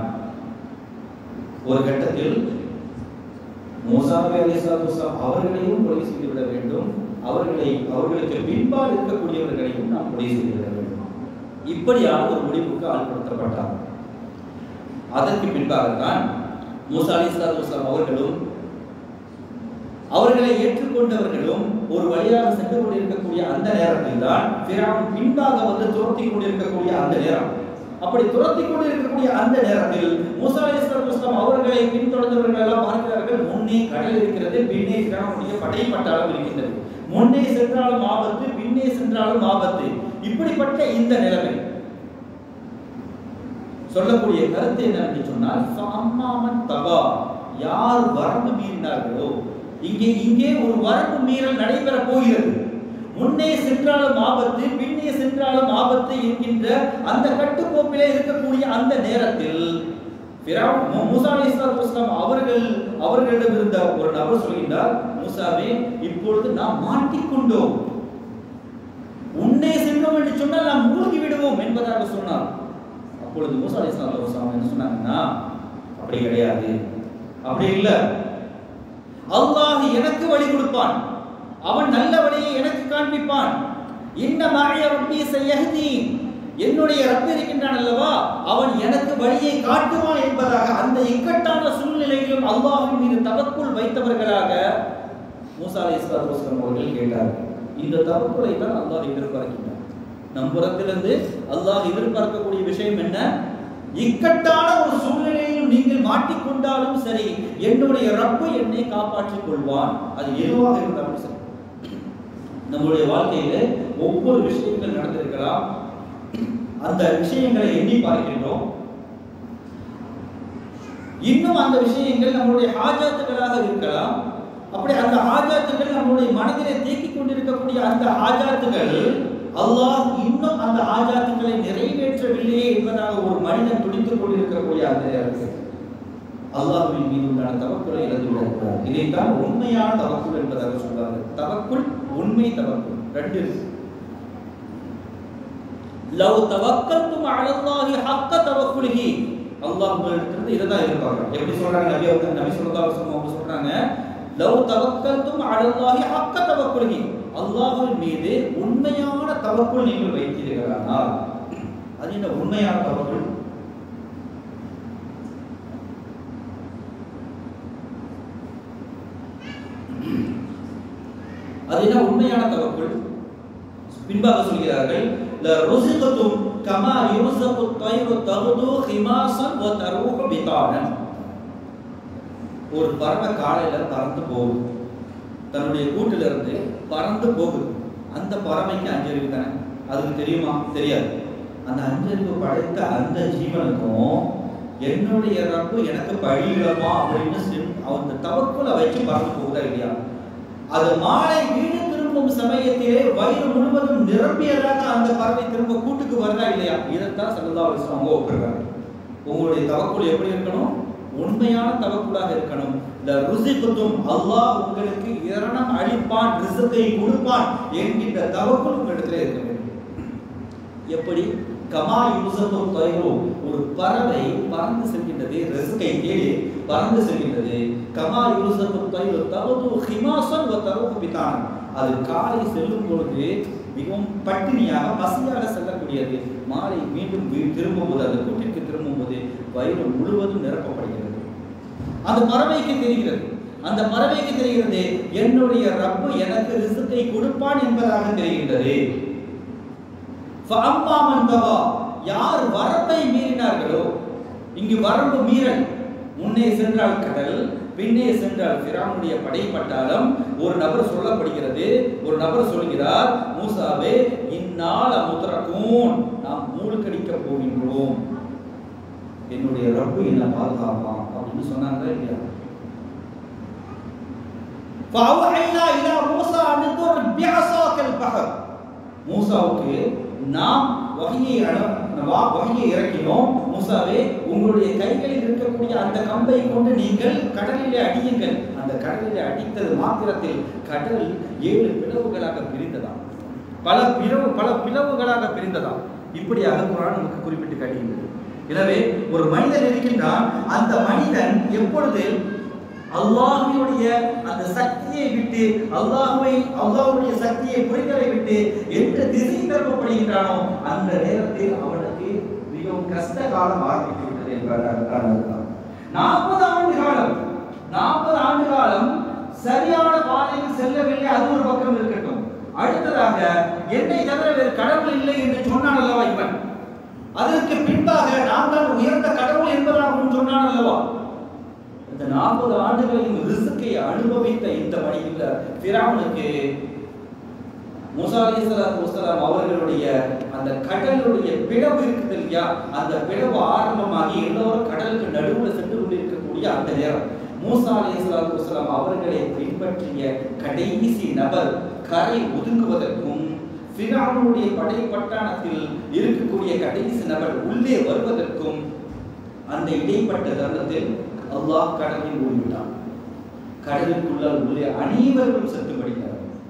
ஒரு கட்டத்தில் மூசா நபி அலைஹிஸ்ஸலாத்து வஸலாம் அவர்களையும் கொலை செய்து விட வேண்டும் அவர்களை அவர்களுக்கு பின்பால் இருக்கக்கூடியவர்களையும் நாம் கொலை செய்து விட வேண்டும் இப்படியான ஒரு முடிவுக்கு ஆள்படுத்தப்பட்டார் அதற்கு பின்பாகத்தான் மூசா அலைஹிஸ்ஸலாத்து வஸலாம் அவர்களும் அவர்களை ஏற்றுக்கொண்டவர்களும் ஒரு வழியாக சென்று கொண்டிருக்கக்கூடிய அந்த நேரத்தில் தான் பிறாவும் பின்பாக வந்து துரத்தி கொண்டிருக்கக்கூடிய அந்த நேரம் அப்படி துரத்தி கொண்டிருக்கக்கூடிய அந்த நேரத்தில் மூசா அலைஹிஸ்ஸலாத்து வஸலாம் அவர்களை பின்தொடர்ந்தவர்கள் எல்லாம் பார்க்கிறார்கள் முன்னே கடல் இருக்கிறது பின்னே பிறாவுடைய படை பட்டாளம் இருக்கின்றது முன்னே சென்றாலும் ஆபத்து பின்னே சென்றாலும் ஆபத்து இப்படிப்பட்ட இந்த நிலைமை சொல்லக்கூடிய கருத்து என்னவென்று சொன்னால் அம்மாமன் தகா யார் வரம்பு மீறினார்களோ இங்கே இங்கே ஒரு வரம்பு மீறல் நடைபெற போகிறது முன்னே சென்றாலும் ஆபத்து பின்னே சென்றாலும் ஆபத்து என்கின்ற அந்த கட்டுக்கோப்பிலே இருக்கக்கூடிய அந்த நேரத்தில் பிராவுன் மூ- மூசா அலைஹிஸ்ஸலாத்து வஸலாம் அவர்கள் அவர்களிடம் இருந்த ஒரு நபர் சொல்கின்றார் மூசாவே இப்பொழுது நாம் மாட்டிக்கொண்டோம் உன்னே சென்றோம் என்று சொன்னால் நாம் மூழ்கி விடுவோம் என்பதாக சொன்னார் அப்பொழுது மூசா அலைஹிஸ்ஸலாத்து வஸலாம் என்ன சொன்னாங்கன்னா அப்படி கிடையாது அப்படி இல்ல அல்லாஹ் எனக்கு வழி கொடுப்பான் அவன் நல்ல வழியை எனக்கு காண்பிப்பான் இன்ன மாய ரப்பி சயஹ்தீன் என்னுடைய ரப்ப இருக்கின்றான் அல்லவா அவன் எனக்கு வழியை காட்டுவான் என்பதாக அந்த இக்கட்டான சூழ்நிலையிலும் அல்லாஹ்வின் மீது தவக்குள் வைத்தவர்களாக மூசா அலைஹிஸ்ஸலாத்து வஸலாம் அவர்கள் கேட்டார்கள் இந்த தவக்குலை தான் அல்லாஹ் எதிர்பார்க்கின்றான் நம் புறத்திலிருந்து அல்லாஹ் எதிர்பார்க்கக்கூடிய விஷயம் என்ன இக்கட்டான ஒரு சூழ்நிலையில் நீங்கள் மாட்டிக்கொண்டாலும் சரி என்னுடைய ரப்பு என்னை காப்பாற்றிக் கொள்வான் அது எதுவாக இருந்தாலும் சரி நம்முடைய வாழ்க்கையில ஒவ்வொரு விஷயங்கள் நடந்திருக்கலாம் அந்த விஷயங்களை எண்ணி பார்க்கின்றோம் இன்னும் அந்த விஷயங்கள் நம்மளுடைய ஆஜாத்துகளாக இருக்கலாம் அப்படி அந்த ஆஜாத்துகள் நம்மளுடைய மனதிலே தேக்கிக் கொண்டிருக்கக்கூடிய அந்த ஆஜாத்துகள் அல்லாஹ் இன்னும் அந்த ஆஜாத்துக்களை நிறைவேற்றவில்லையே என்பதாக ஒரு மனிதன் துடித்துக் கொண்டிருக்கக்கூடிய அந்த நேரத்தில் அல்லாஹ்வின் மீது உண்டான தவக்குலை இழந்து விடக்கூடாது இதைத்தான் உண்மையான தவக்குள் என்பதாக சொல்றாங்க தவக்குள் உண்மை தவக்குள் ரெண்டு இருக்கு லவ் தவக்கல்தும் அலல்லாஹி ஹக்க தவக்குலிஹி அல்லாஹ் உங்களிடத்திலிருந்து இதை தான் எதிர்பார்க்கறான் எப்படி சொல்றாங்க நபி அவங்க நபி ஸல்லல்லாஹு அலைஹி வஸல்லம் அவங்க சொல்றாங்க லவ் தவக்கல்தும் அலல்லாஹி ஹக்க தவக்குலிஹி அல்லாஹ்வின் மீது உண்மையான தவக்குள் நீங்கள் வைத்தீர்களானால் அது என்ன உண்மையான தவக்குள் அது என்ன உண்மையான தவக்குள் பின்பாக சொல்கிறார்கள் ல ருசிகத்தும் கமா யுர்சகு தைரு தகுது ஹிமாசன் வ தருஹு பிதானன் ஒரு பறவை காலையில பறந்து போகுது தன்னுடைய கூட்டுல இருந்து பறந்து போகுது அந்த பறவைக்கு அஞ்சறிவு தானே அதுக்கு தெரியுமா தெரியாது அந்த அஞ்சறிவு படைத்த அந்த ஜீவனுக்கும் என்னுடைய ரப்பு எனக்கு பழியிடமா அப்படின்னு சிம்- அந்த தவக்குல வச்சு பறந்து போகுதா இல்லையா அது மாலை வீடு திரும்பும் திரும்பும் சமயத்திலே வயிறு முழுவதும் நிரம்பியதாக அந்த பறவை திரும்ப கூட்டுக்கு வருதா இல்லையா இதைத்தான் சல்லா அவங்க ஒப்புறாங்க உங்களுடைய தவக்குள் எப்படி இருக்கணும் உண்மையான தவக்குளாக இருக்கணும் இந்த ருசிக்குத்தும் அல்லாஹ் உங்களுக்கு இரணம் அளிப்பான் ரிசுக்கை கொடுப்பான் என்கின்ற தவக்குள் உங்களிடத்தில் இருக்க வேண்டும் எப்படி கமா யூசத்து தயிரோ ஒரு பறவை பறந்து செல்கின்றது ரிசுக்கை தேடி பறந்து செல்கின்றது கமா யூசத்து தயிரோ தவது ஹிமாசன் தருவு பிதான் அது காலை செல்லும் பொழுது மிகவும் பட்டினியாக பசியாக செல்லக்கூடியது மாலை மீண்டும் வீ- திரும்பும்போது அந்த கூட்டிற்கு திரும்பும்போது வயிறு முழுவதும் நிரப்பப்படுகிறது அந்த பறவைக்கு தெரிகிறது அந்த பறவைக்கு தெரிகிறது என்னுடைய ரப்பு எனக்கு ரிசுக்கை கொடுப்பான் என்பதாக தெரிகின்றது فَأَمَّا مَنْ طَغَى யார் வரம்பை மீறினார்களோ இங்கு வரம்பு மீறல் முன்னே சென்றால் கடல் பின்னே சென்றால் ஃபிரௌனுடைய படைப்பட்டாலும் ஒரு நபர் சொல்லப்படுகிறது ஒரு நபர் சொல்கிறார் மூசாவே இந்நாள் அமுத்திரக்கூன் நாம் மூழ்கடிக்க போகின்றோம் என்னுடைய ரப்பு என்ன பாதுகாப்பான் அப்படின்னு சொன்னாங்க இல்லையா فأوحينا إلى موسى أن اضرب بعصاك البحر மூசாவுக்கு நாம் வகையை வகையை இறக்கினோம் மூசாவே உங்களுடைய கைகளில் இருக்கக்கூடிய அந்த கம்பை கொண்டு நீங்கள் கடலிலே அடியுங்கள் அந்த கடலிலே அடித்தது மாத்திரத்தில் கடல் ஏழு பிளவுகளாக பிரிந்ததாம் பல பிளவு பல பிளவுகளாக பிரிந்ததாம் இப்படியாக குரான் நமக்கு குறிப்பிட்டு காட்டுகின்றது எனவே ஒரு மனிதன் இருக்கின்றான் அந்த மனிதன் எப்பொழுது அல்லாஹ்வுடைய அந்த சக்தியை விட்டு அல்லாஹ்வை அல்லாஹ்வுடைய சக்தியை புரிதலை விட்டு எந்த திசை திருப்பப்படுகின்றானோ அந்த நேரத்தில் அவனுக்கு மிகவும் கஷ்ட காலம் ஆரம்பித்து விட்டது என்பார் அர்த்தம் நாற்பது ஆண்டு காலம் நாற்பது ஆண்டு காலம் சரியான பாதையில் செல்லவில்லை அது ஒரு பக்கம் இருக்கட்டும் அடுத்ததாக என்னை தவிர வேறு கடவுள் இல்லை என்று சொன்னான் அல்லவா இவன் அதற்கு பின்பாக நான் தான் உயர்ந்த கடவுள் என்பதாகவும் சொன்னான் அல்லவா இந்த நாற்பது ஆண்டுகளின் ரிசுக்கை அனுபவித்த இந்த வழியில் பிராமனுக்கு மூசா அலிஸ்லாத்து வஸ்ஸலாம் அவர்களுடைய அந்த கடலுடைய பிளவு இருக்குது இல்லையா அந்த பிளவு ஆரம்பமாகி எல்லோரும் கடலுக்கு நடுவில் சென்று கொண்டிருக்கக்கூடிய அந்த நேரம் மூசா அலிஸ்லாத்து வஸ்ஸலாம் அவர்களை பின்பற்றிய கடைசி நபர் கரை ஒதுங்குவதற்கும் பிராமனுடைய படை பட்டாளத்தில் இருக்கக்கூடிய கடைசி நபர் உள்ளே வருவதற்கும் அந்த இடைப்பட்ட தருணத்தில் அல்லாஹ் கடலில் ஓடிவிட்டான் கடலுக்குள்ளால் உள்ளே அனைவரும் செத்து படித்தார்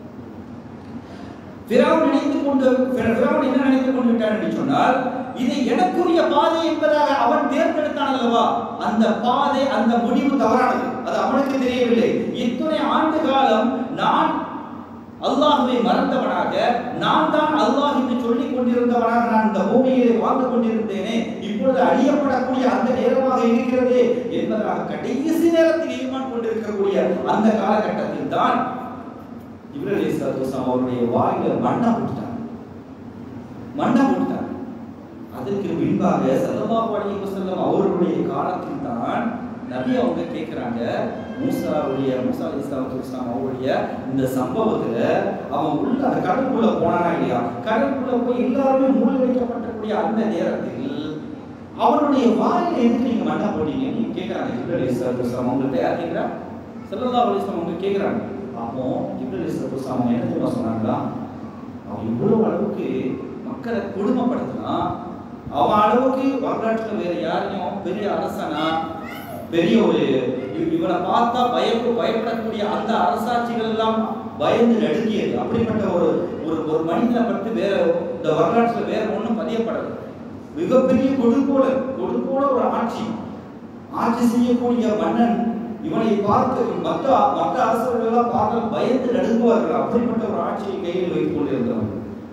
பிறவுன் நினைத்துக் கொண்டு பிறவுன் என்ன நினைத்துக் கொண்டு விட்டான் என்று சொன்னால் இது எனக்குரிய பாதை என்பதாக அவன் தேர்ந்தெடுத்தான் அல்லவா அந்த பாதை அந்த முடிவு தவறானது அது அவனுக்கு தெரியவில்லை இத்தனை ஆண்டு காலம் நான் அல்லாஹுவை மறந்தவனாக நான் தான் அல்லாஹ் என்று சொல்லிக் கொண்டிருந்தவனாக நான் இந்த பூமியை வாழ்ந்து கொண்டிருந்தேனே இப்பொழுது அழியப்படக்கூடிய அந்த நேரமாக இருக்கிறது என்பதாக கடைசி நேரத்தில் ஈமான் கொண்டிருக்கக்கூடிய அந்த காலகட்டத்தில் தான் இப்ராஹிம் அலைஹிஸ்ஸலாம் அவருடைய வாயில மண்ணை போட்டுட்டாங்க மண்ணை போட்டுட்டாங்க அதற்கு பின்பாக ஸல்லல்லாஹு அலைஹி வஸல்லம் அவர்களுடைய காலத்தில் தான் நபி அவங்க கேட்குறாங்க மூசாவுடைய மூசா அலைஹிஸ்ஸலாத்து வஸலாம் அவருடைய இந்த சம்பவத்துல அவன் உள்ள அந்த கடலுக்குள்ள போனானா இல்லையா கடலுக்குள்ள போய் எல்லாருமே மூழ்கடிக்கப்பட்டக்கூடிய அந்த நேரத்தில் அவருடைய வாயில எதுக்கு நீங்க மண்ணை போட்டீங்க நீங்க கேட்குறாங்க இப்ராஹிம் அலைஹிஸ்ஸலாத்து வஸலாம் அவங்கள்ட்ட யார் கேட்குறா ஸல்லல்லாஹு அலைஹி வஸல்லம் அவங்க கேட்குறாங்க அப்போ இப்ராஹிம் அலைஹிஸ்ஸலாத்து வஸலாம் அவங்க என்ன தெரியுமா சொன்னாங்களா அவன் இவ்வளவு அளவுக்கு மக்களை கொடுமைப்படுத்தினான் அவன் அளவுக்கு வரலாற்றுல வேற யாரையும் பெரிய அரசனா பெரிய ஒரு இவ- இவனை பார்த்தா பயப்பு பயப்படக்கூடிய அந்த அரசாட்சிகள் எல்லாம் பயந்து நடுங்கியது அப்படிப்பட்ட ஒரு ஒரு ஒரு மனிதனை பற்றி வேற இந்த வரலாற்றுல வேற ஒண்ணும் பதியப்படல மிகப்பெரிய கொடுக்கோல கொடுக்கோல ஒரு ஆட்சி ஆட்சி செய்யக்கூடிய மன்னன் இவனை பார்த்து மற்ற மற்ற அரசர்கள் எல்லாம் பார்க்க பயந்து நடுங்குவார்கள் அப்படிப்பட்ட ஒரு ஆட்சியை கையில் வைத்துக் கொண்டிருந்தவன்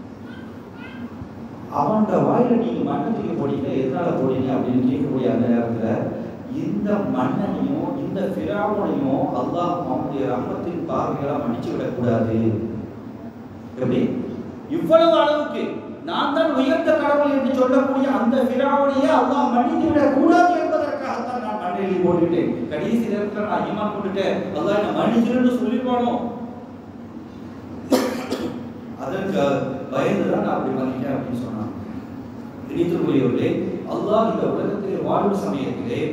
அவன்கிட்ட வாயில நீங்க மண்ணத்துக்கு போனீங்க எதனால போனீங்க அப்படின்னு கேட்கக்கூடிய அந்த நேரத்துல இந்த மன்னனையும் இந்த பிராமனையும் அல்லாஹ் அவனுடைய ரம்மத்தின் பார்வைகளா மன்னிச்சு விடக்கூடாது எப்படி இவ்வளவு அளவுக்கு நான் தான் உயர்ந்த கடவுள் என்று சொல்லக்கூடிய அந்த பிராவனையே அல்லாஹ் மன்னித்து விடக் கூடாது என்பதற்காகத்தான் நான் மண்ணில் போட்டுட்டேன் கடைசி நேரத்துல நான் ஈமான் கொண்டுட்டேன் அல்லாஹ் என்ன மன்னிச்சிருன்னு சொல்லிருவானோ அதற்கு பயந்து தான் நான் அப்படி பண்ணிட்டேன் அப்படின்னு சொன்னான் இனித்துக்குரியவர்களே அல்லாஹ் இந்த உலகத்திலே வாழும் சமயத்திலே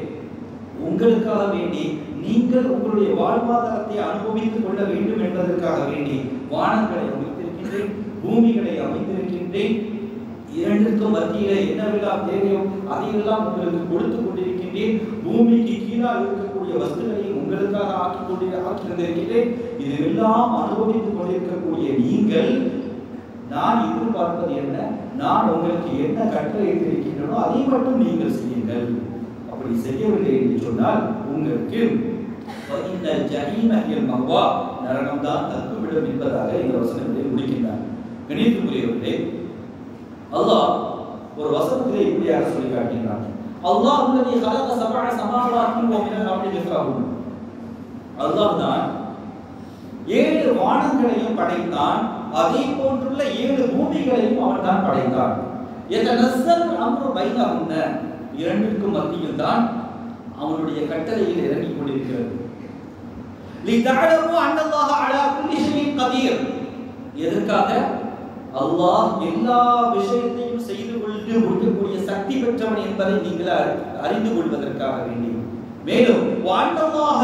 உங்களுக்காக வேண்டி நீங்கள் உங்களுடைய வாழ்வாதாரத்தை அனுபவித்துக் கொள்ள வேண்டும் என்பதற்காக வேண்டி வானங்களை அமைத்திருக்கின்றேன் பூமிகளை அமைத்திருக்கின்றேன் இரண்டுக்கும் மத்தியிலே என்னவெல்லாம் தேவையோ அதையெல்லாம் உங்களுக்கு கொடுத்து கொண்டிருக்கின்றேன் பூமிக்கு கீழாக இருக்கக்கூடிய வஸ்துகளையும் உங்களுக்காக ஆக்கி கொண்டு ஆக்கி தந்திருக்கிறேன் இதுவெல்லாம் அனுபவித்துக் கொண்டிருக்கக்கூடிய நீங்கள் நான் எதிர்பார்ப்பது என்ன நான் உங்களுக்கு என்ன கட்டளையிட்டிருக்கின்றனோ அதை மட்டும் நீங்கள் செய்யுங்கள் அப்படி செய்யவில்லை என்று சொன்னால் உங்களுக்கு இந்த ஜஹீமகியல் மஹ்வா நரகம் தான் தத்துவிடும் என்பதாக இந்த வசனத்தை முடிக்கின்றார் கணியத்துக்குரியவர்களே அல்லாஹ் ஒரு வசனத்திலே இப்படியாக சொல்லி காட்டுகிறான் அல்லாஹ் உள்ளதை ஹலக சபஅ சமாவாத்தி வ மினல் அர்தி மிஸ்லஹும் அல்லாஹ் தான் ஏழு வானங்களையும் படைத்தான் அதே போன்றுள்ள ஏழு பூமிகளையும் அவன் தான் படைத்தான் எதனஸ்ஸல் அம்ரு பைனஹுன்ன இரண்டிற்கும் மத்தியில் தான் அவனுடைய கட்டளையில் இறங்கிக் கொண்டிருக்கிறது லிதஅலமு அன்னல்லாஹ அலா குல்லி ஷைஇன் கதீர் எதற்காக அல்லாஹ் எல்லா விஷயத்தையும் செய்து கொண்டு முடிக்கக்கூடிய சக்தி பெற்றவன் என்பதை நீங்கள் அறி- அறிந்து கொள்வதற்காக வேண்டி மேலும் வாண்டமாக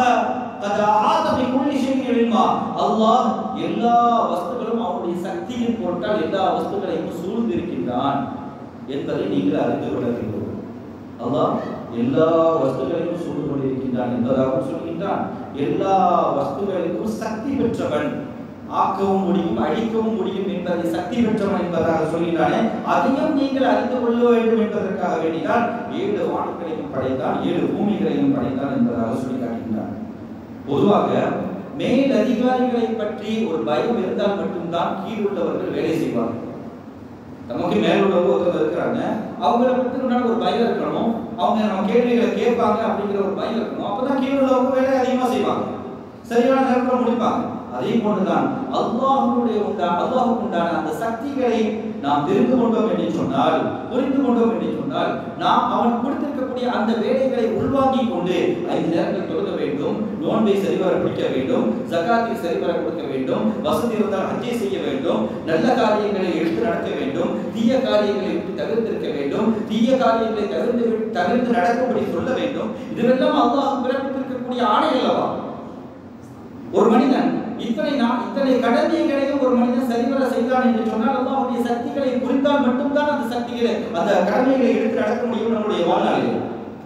அல்லாஹ் எல்லா வஸ்துகளும் அவனுடைய சக்தியின் பொருட்டால் எல்லா வஸ்துகளையும் சூழ்ந்திருக்கின்றான் என்பதை நீங்கள் அறிந்து கொள்ள வேண்டும் அல்லாஹ் எல்லா வஸ்துகளையும் சூழ்ந்து கொண்டிருக்கின்றான் என்பதாகவும் சொல்கின்றான் எல்லா வஸ்துகளுக்கும் சக்தி பெற்றவன் ஆக்கவும் முடியும் அழிக்கவும் முடியும் என்பதை சக்தி பெற்றவன் என்பதாக சொல்கிறானே அதையும் நீங்கள் அறிந்து கொள்ள வேண்டும் என்பதற்காக வேண்டிதான் ஏழு வானங்களையும் படைத்தான் ஏழு பூமிகளையும் படைத்தான் என்பதாக சொல்லி காட்டுகின்றான் பொதுவாக மேல் அதிகாரிகளை பற்றி ஒரு பயம் இருந்தால் மட்டும்தான் கீழ் உள்ளவர்கள் வேலை செய்வார்கள் நமக்கு மேல உள்ளவங்க ஒருத்தர் இருக்கிறாங்க அவங்கள பத்தி உண்டான ஒரு பயம் இருக்கணும் அவங்க நம்ம கேள்விகளை கேட்பாங்க அப்படிங்கிற ஒரு பயம் இருக்கணும் அப்பதான் கீழ் உள்ளவங்க வேலை அதிகமா செய்வாங்க சரியான நேரத்தில் முடிப்பாங்க அதே போன்றுதான் அல்லாஹ்வுடைய உண்டா அல்லாஹ்வுக்கு உண்டான அந்த சக்திகளை நாம் தெரிந்து கொண்டோம் என்று சொன்னால் புரிந்து கொண்டோம் என்று சொன்னால் நாம் அவன் கொடுத்திருக்கக்கூடிய அந்த வேலைகளை உள்வாங்கிக் கொண்டு ஐந்து நேரங்கள் தொழுக வேண்டும் நோன்பை சரிவர பிடிக்க வேண்டும் ஜகாத்தை சரிவர கொடுக்க வேண்டும் வசதி இருந்தால் ஹஜ்ஜை செய்ய வேண்டும் நல்ல காரியங்களை எடுத்து நடக்க வேண்டும் தீய காரியங்களை விட்டு தவிர்த்திருக்க வேண்டும் தீய காரியங்களை தவிர்த்து விட்டு- தவிர்த்து நடக்கும்படி சொல்ல வேண்டும் இதுவெல்லாம் அல்லாஹ் பிறப்பித்திருக்கக்கூடிய ஆணை அல்லவா ஒரு மனிதன் இத்தனை நான் இத்தனை கடமைகளையும் ஒரு மனிதன் சரிவர செய்தான் என்று சொன்னால் அல்லாஹ்வுடைய சக்திகளை புரிந்தால் மட்டும்தான் அந்த சக்திகளை அந்த கடமைகளை எடுத்து நடக்க முடியும் நம்முடைய வாழ்நாளில்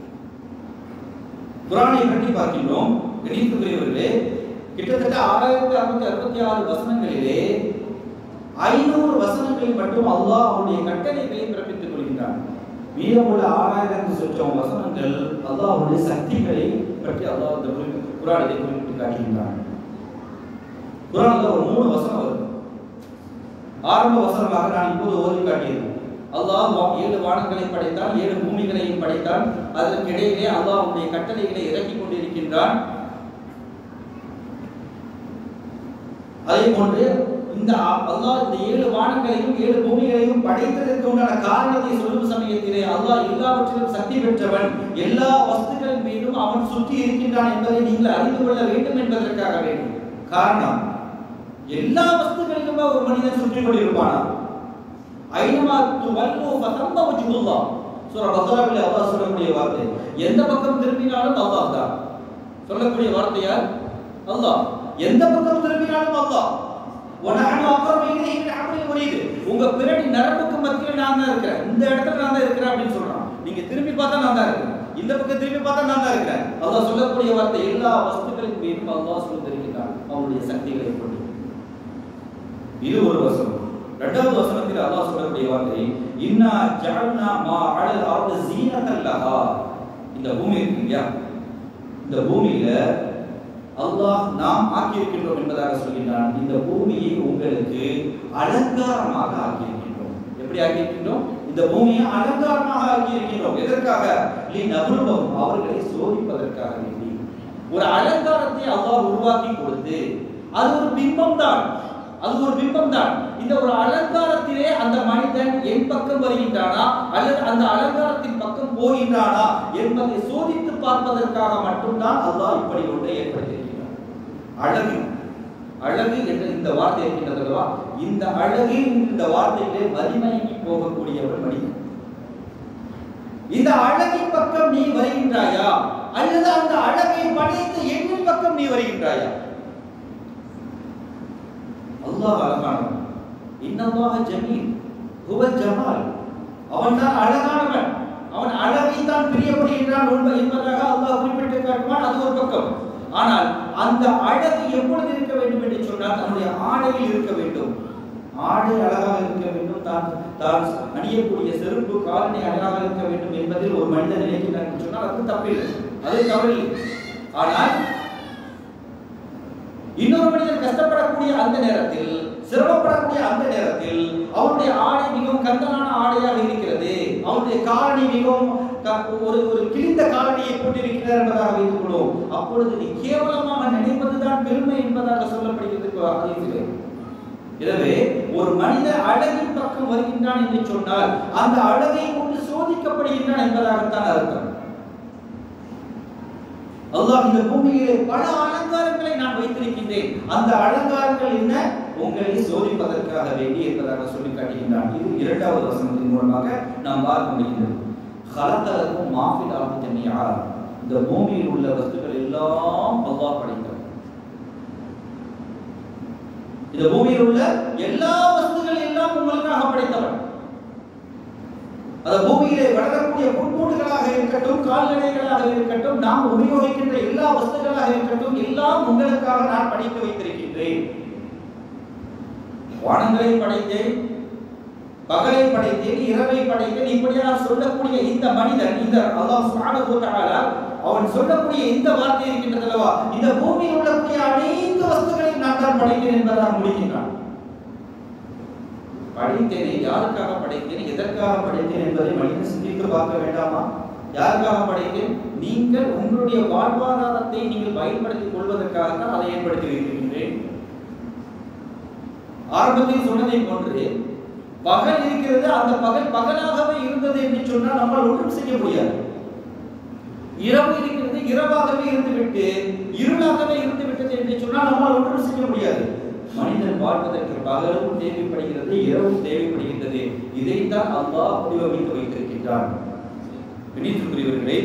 குரானை பற்றி பார்க்கின்றோம் கணித்துக்குரியவர்களே கிட்டத்தட்ட ஆறாயிரத்தி அறுநூத்தி அறுபத்தி ஆறு வசனங்களிலே ஐநூறு வசனங்களில் மட்டும் அல்லாஹ் அவனுடைய கட்டளைகளை பிறப்பித்துக் கொள்கின்றான் மீதமுள்ள ஆறாயிரத்தி சொச்சம் வசனங்கள் அல்லாஹ்வுடைய சக்திகளை பற்றி அல்லாஹ் இந்த குறிப்பிட்டு குரானிலே குறிப்பிட்டு காட்டுகின்றான் குரான்ல ஒரு மூணு வசனம் வருது ஆரம்ப வசனமாக நான் இப்போது ஓதி காட்டியது அல்லாஹ் வா- ஏழு வானங்களை படைத்தான் ஏழு பூமிகளையும் படைத்தான் அதற்கு இடையிலே அல்லாஹ்வுடைய கட்டளைகளை இறக்கிக் கொண்டிருக்கின்றான் அதே போன்று இந்த அ- அல்லாஹ் இந்த ஏழு வானங்களையும் ஏழு பூமிகளையும் படைத்ததற்கு உண்டான காரணத்தை சொல்லும் சமயத்திலே அல்லாஹ் எல்லாவற்றிலும் சக்தி பெற்றவன் எல்லா வஸ்துக்களின் மீதும் அவன் சுற்றி இருக்கின்றான் என்பதை நீங்கள் அறிந்து கொள்ள வேண்டும் என்பதற்காக வேண்டும் காரணம் எல்லா வஸ்துகளிலும் ஒரு மனிதன் சுற்றி கொண்டிருப்பானா ஐனமா துவல்லு ஃபதம்ம வஜ்ஹுல்லாஹ் சூரா பக்ராவில் அல்லாஹ் சொல்லக்கூடிய வார்த்தை எந்த பக்கம் திரும்பினாலும் அல்லாஹ் தான் சொல்லக்கூடிய வார்த்தை யார் அல்லாஹ் எந்த பக்கம் திரும்பினாலும் அல்லாஹ் وَنَحْنُ أَقْرَبُ إِلَيْهِ مِنْ حَبْلِ الْوَرِيدِ உங்க பிறடி நரம்புக்கு மத்தியில் நான் தான் இருக்கிறேன் இந்த இடத்துல நான் தான் இருக்கிறேன் அப்படின்னு சொல்றான் நீங்க திரும்பி பார்த்தா நான் தான் இருக்கிறேன் இந்த பக்கம் திரும்பி பார்த்தா நான் தான் இருக்கிறேன் அல்லாஹ் சொல்லக்கூடிய வார்த்தை எல்லா வஸ்துக்களின் மீதும் அல்லாஹ் சொல்லியிருக்கிறான் அவனுடைய சக்திகளை கொண்டு இது ஒரு வசனம் இரண்டாவது வசனத்தில் அல்லாஹ் சொல்லக்கூடிய வார்த்தை இன்னா ஜஅல்னா மா அலல் அர்து ஜீனத்தல் லஹா இந்த பூமி இருக்கு இல்லையா இந்த பூமியில அல்லாஹ் நாம் ஆக்கியிருக்கின்றோம் என்பதாக சொல்கின்றான் இந்த பூமியை உங்களுக்கு அலங்காரமாக ஆக்கியிருக்கின்றோம் எப்படி ஆக்கியிருக்கின்றோம் இந்த பூமியை அலங்காரமாக ஆக்கியிருக்கின்றோம் எதற்காக லி நபுலுவம் அவர்களை சோதிப்பதற்காக வேண்டி ஒரு அலங்காரத்தை அல்லாஹ் உருவாக்கி கொடுத்து அது ஒரு பிம்பம் தான் அது ஒரு பிம்பம் தான் இந்த ஒரு அலங்காரத்திலே அந்த மனிதன் என் பக்கம் வருகின்றானா அல்லது அந்த அலங்காரத்தின் பக்கம் போகின்றானா என்பதை சோதித்து பார்ப்பதற்காக மட்டும்தான் அல்லாஹ் இப்படி ஒன்றை ஏற்படுத்தியிருக்கிறார் அழகு அழகு என்ற இந்த வார்த்தை இருக்கின்றது அல்லவா இந்த அழகு இந்த வார்த்தையிலே மதிமயங்கி போகக்கூடியவர் மனிதன் இந்த அழகின் பக்கம் நீ வருகின்றாயா அல்லது அந்த அழகை படைத்த எண்ணின் பக்கம் நீ வருகின்றாயா அல்லாஹ் அழகானவன் இன்னல்லாஹ ஜமீல் ஹுவல் ஜமால் அவன் தான் அழகானவன் அவன் அழகை தான் பிரியப்படுகின்றான் உண்மை என்பதாக அல்லாஹ் குறிப்பிட்டு காட்டுவான் அது ஒரு பக்கம் ஆனால் அந்த அழகு எப்பொழுது இருக்க வேண்டும் என்று சொன்னால் தன்னுடைய ஆடையில் இருக்க வேண்டும் ஆடை அழகாக இருக்க வேண்டும் தான் தான் அணியக்கூடிய செருப்பு காலணி அழகாக இருக்க வேண்டும் என்பதில் ஒரு மனிதன் நினைக்கிறார் என்று சொன்னால் அது தப்பில்லை அது தவறில்லை ஆனால் இன்னொரு மனிதன் கஷ்டப்படக்கூடிய அந்த நேரத்தில் சிரமப்படக்கூடிய அந்த நேரத்தில் அவருடைய ஆடை மிகவும் கந்தனான ஆடையாக இருக்கிறது அவருடைய காலணி மிகவும் க- ஒரு ஒரு கிழிந்த காலணியை போட்டிருக்கிறார் என்பதாக வைத்துக் கொள்வோம் அப்பொழுது நீ கேவலமாக நினைப்பதுதான் பெருமை என்பதாக சொல்லப்படுகிறது ஹதீஸிலே. எனவே ஒரு மனிதன் அழகின் பக்கம் வருகின்றான் என்று சொன்னால் அந்த அழகை கொண்டு சோதிக்கப்படுகின்றான் என்பதாகத்தான் அர்த்தம் அல்லாஹ் இந்த பூமியிலே பல அலங்காரங்களை நான் வைத்திருக்கின்றேன் அந்த அலங்காரங்கள் என்ன உங்களை சோதிப்பதற்காக வேண்டி என்பதாக சொல்லி காட்டுகின்றான் இது இரண்டாவது வசனத்தின் மூலமாக நாம் பார்க்க முடிகிறது ஹலத்தலக்கும் மாஃபில் ஆபித்தன்மையா இந்த பூமியில் உள்ள வஸ்துக்கள் எல்லாம் அல்லாஹ் படைத்தவன் இந்த பூமியில் உள்ள எல்லா வஸ்துக்கள் எல்லாம் உங்களுக்காக படைத்தவன் அந்த பூமியிலே வளரக்கூடிய புட்பூண்டுகளாக இருக்கட்டும் கால்நடைகளாக இருக்கட்டும் நாம் உபயோகிக்கின்ற எல்லா வஸ்துக்களாக இருக்கட்டும் எல்லாம் உங்களுக்காக நான் படைத்து வைத்திருக்கின்றேன் வானங்களை படைத்தேன் பகலை படைத்தேன் இரவை படைத்தேன் இப்படியாக சொல்லக்கூடிய இந்த மனிதன் இந்த அல்லாஹ் சுப்ஹானஹு வ தஆலா அவன் சொல்லக்கூடிய இந்த வார்த்தை இருக்கின்றது அல்லவா இந்த பூமியில் உள்ளக்கூடிய அனைத்து வஸ்துக்களையும் நான் தான் படைத்தேன் என்பதாக முடிக்கின்றான் படைத்தேனே யாருக்காக படைத்தேன் எதற்காக படைத்தேன் என்பதை மனிதன் சிந்தித்து பார்க்க வேண்டாமா யாருக்காக படைத்தேன் நீங்கள் உங்களுடைய வாழ்வாதாரத்தை நீங்கள் பயன்படுத்திக் கொள்வதற்காகத்தான் அதை ஏற்படுத்தி வைத்திருக்கின்றேன் ஆரம்பத்தில் சொன்னதை போன்று பகல் இருக்கிறது அந்த பகல் பகலாகவே இருந்தது என்று சொன்னால் நம்மால் ஒன்றும் செய்ய முடியாது இரவு இருக்கிறது இரவாகவே இருந்துவிட்டு இருளாகவே இருந்து விட்டது என்று சொன்னால் நம்மால் ஒன்றும் செய்ய முடியாது மனிதன் வாழ்வதற்கு பகலும் தேவைப்படுகிறது இரவும் தேவைப்படுகின்றது இதைத்தான் அல்லாஹ் வடிவமைத்து வைத்திருக்கின்றான் பிடித்திருக்கிறவர்களே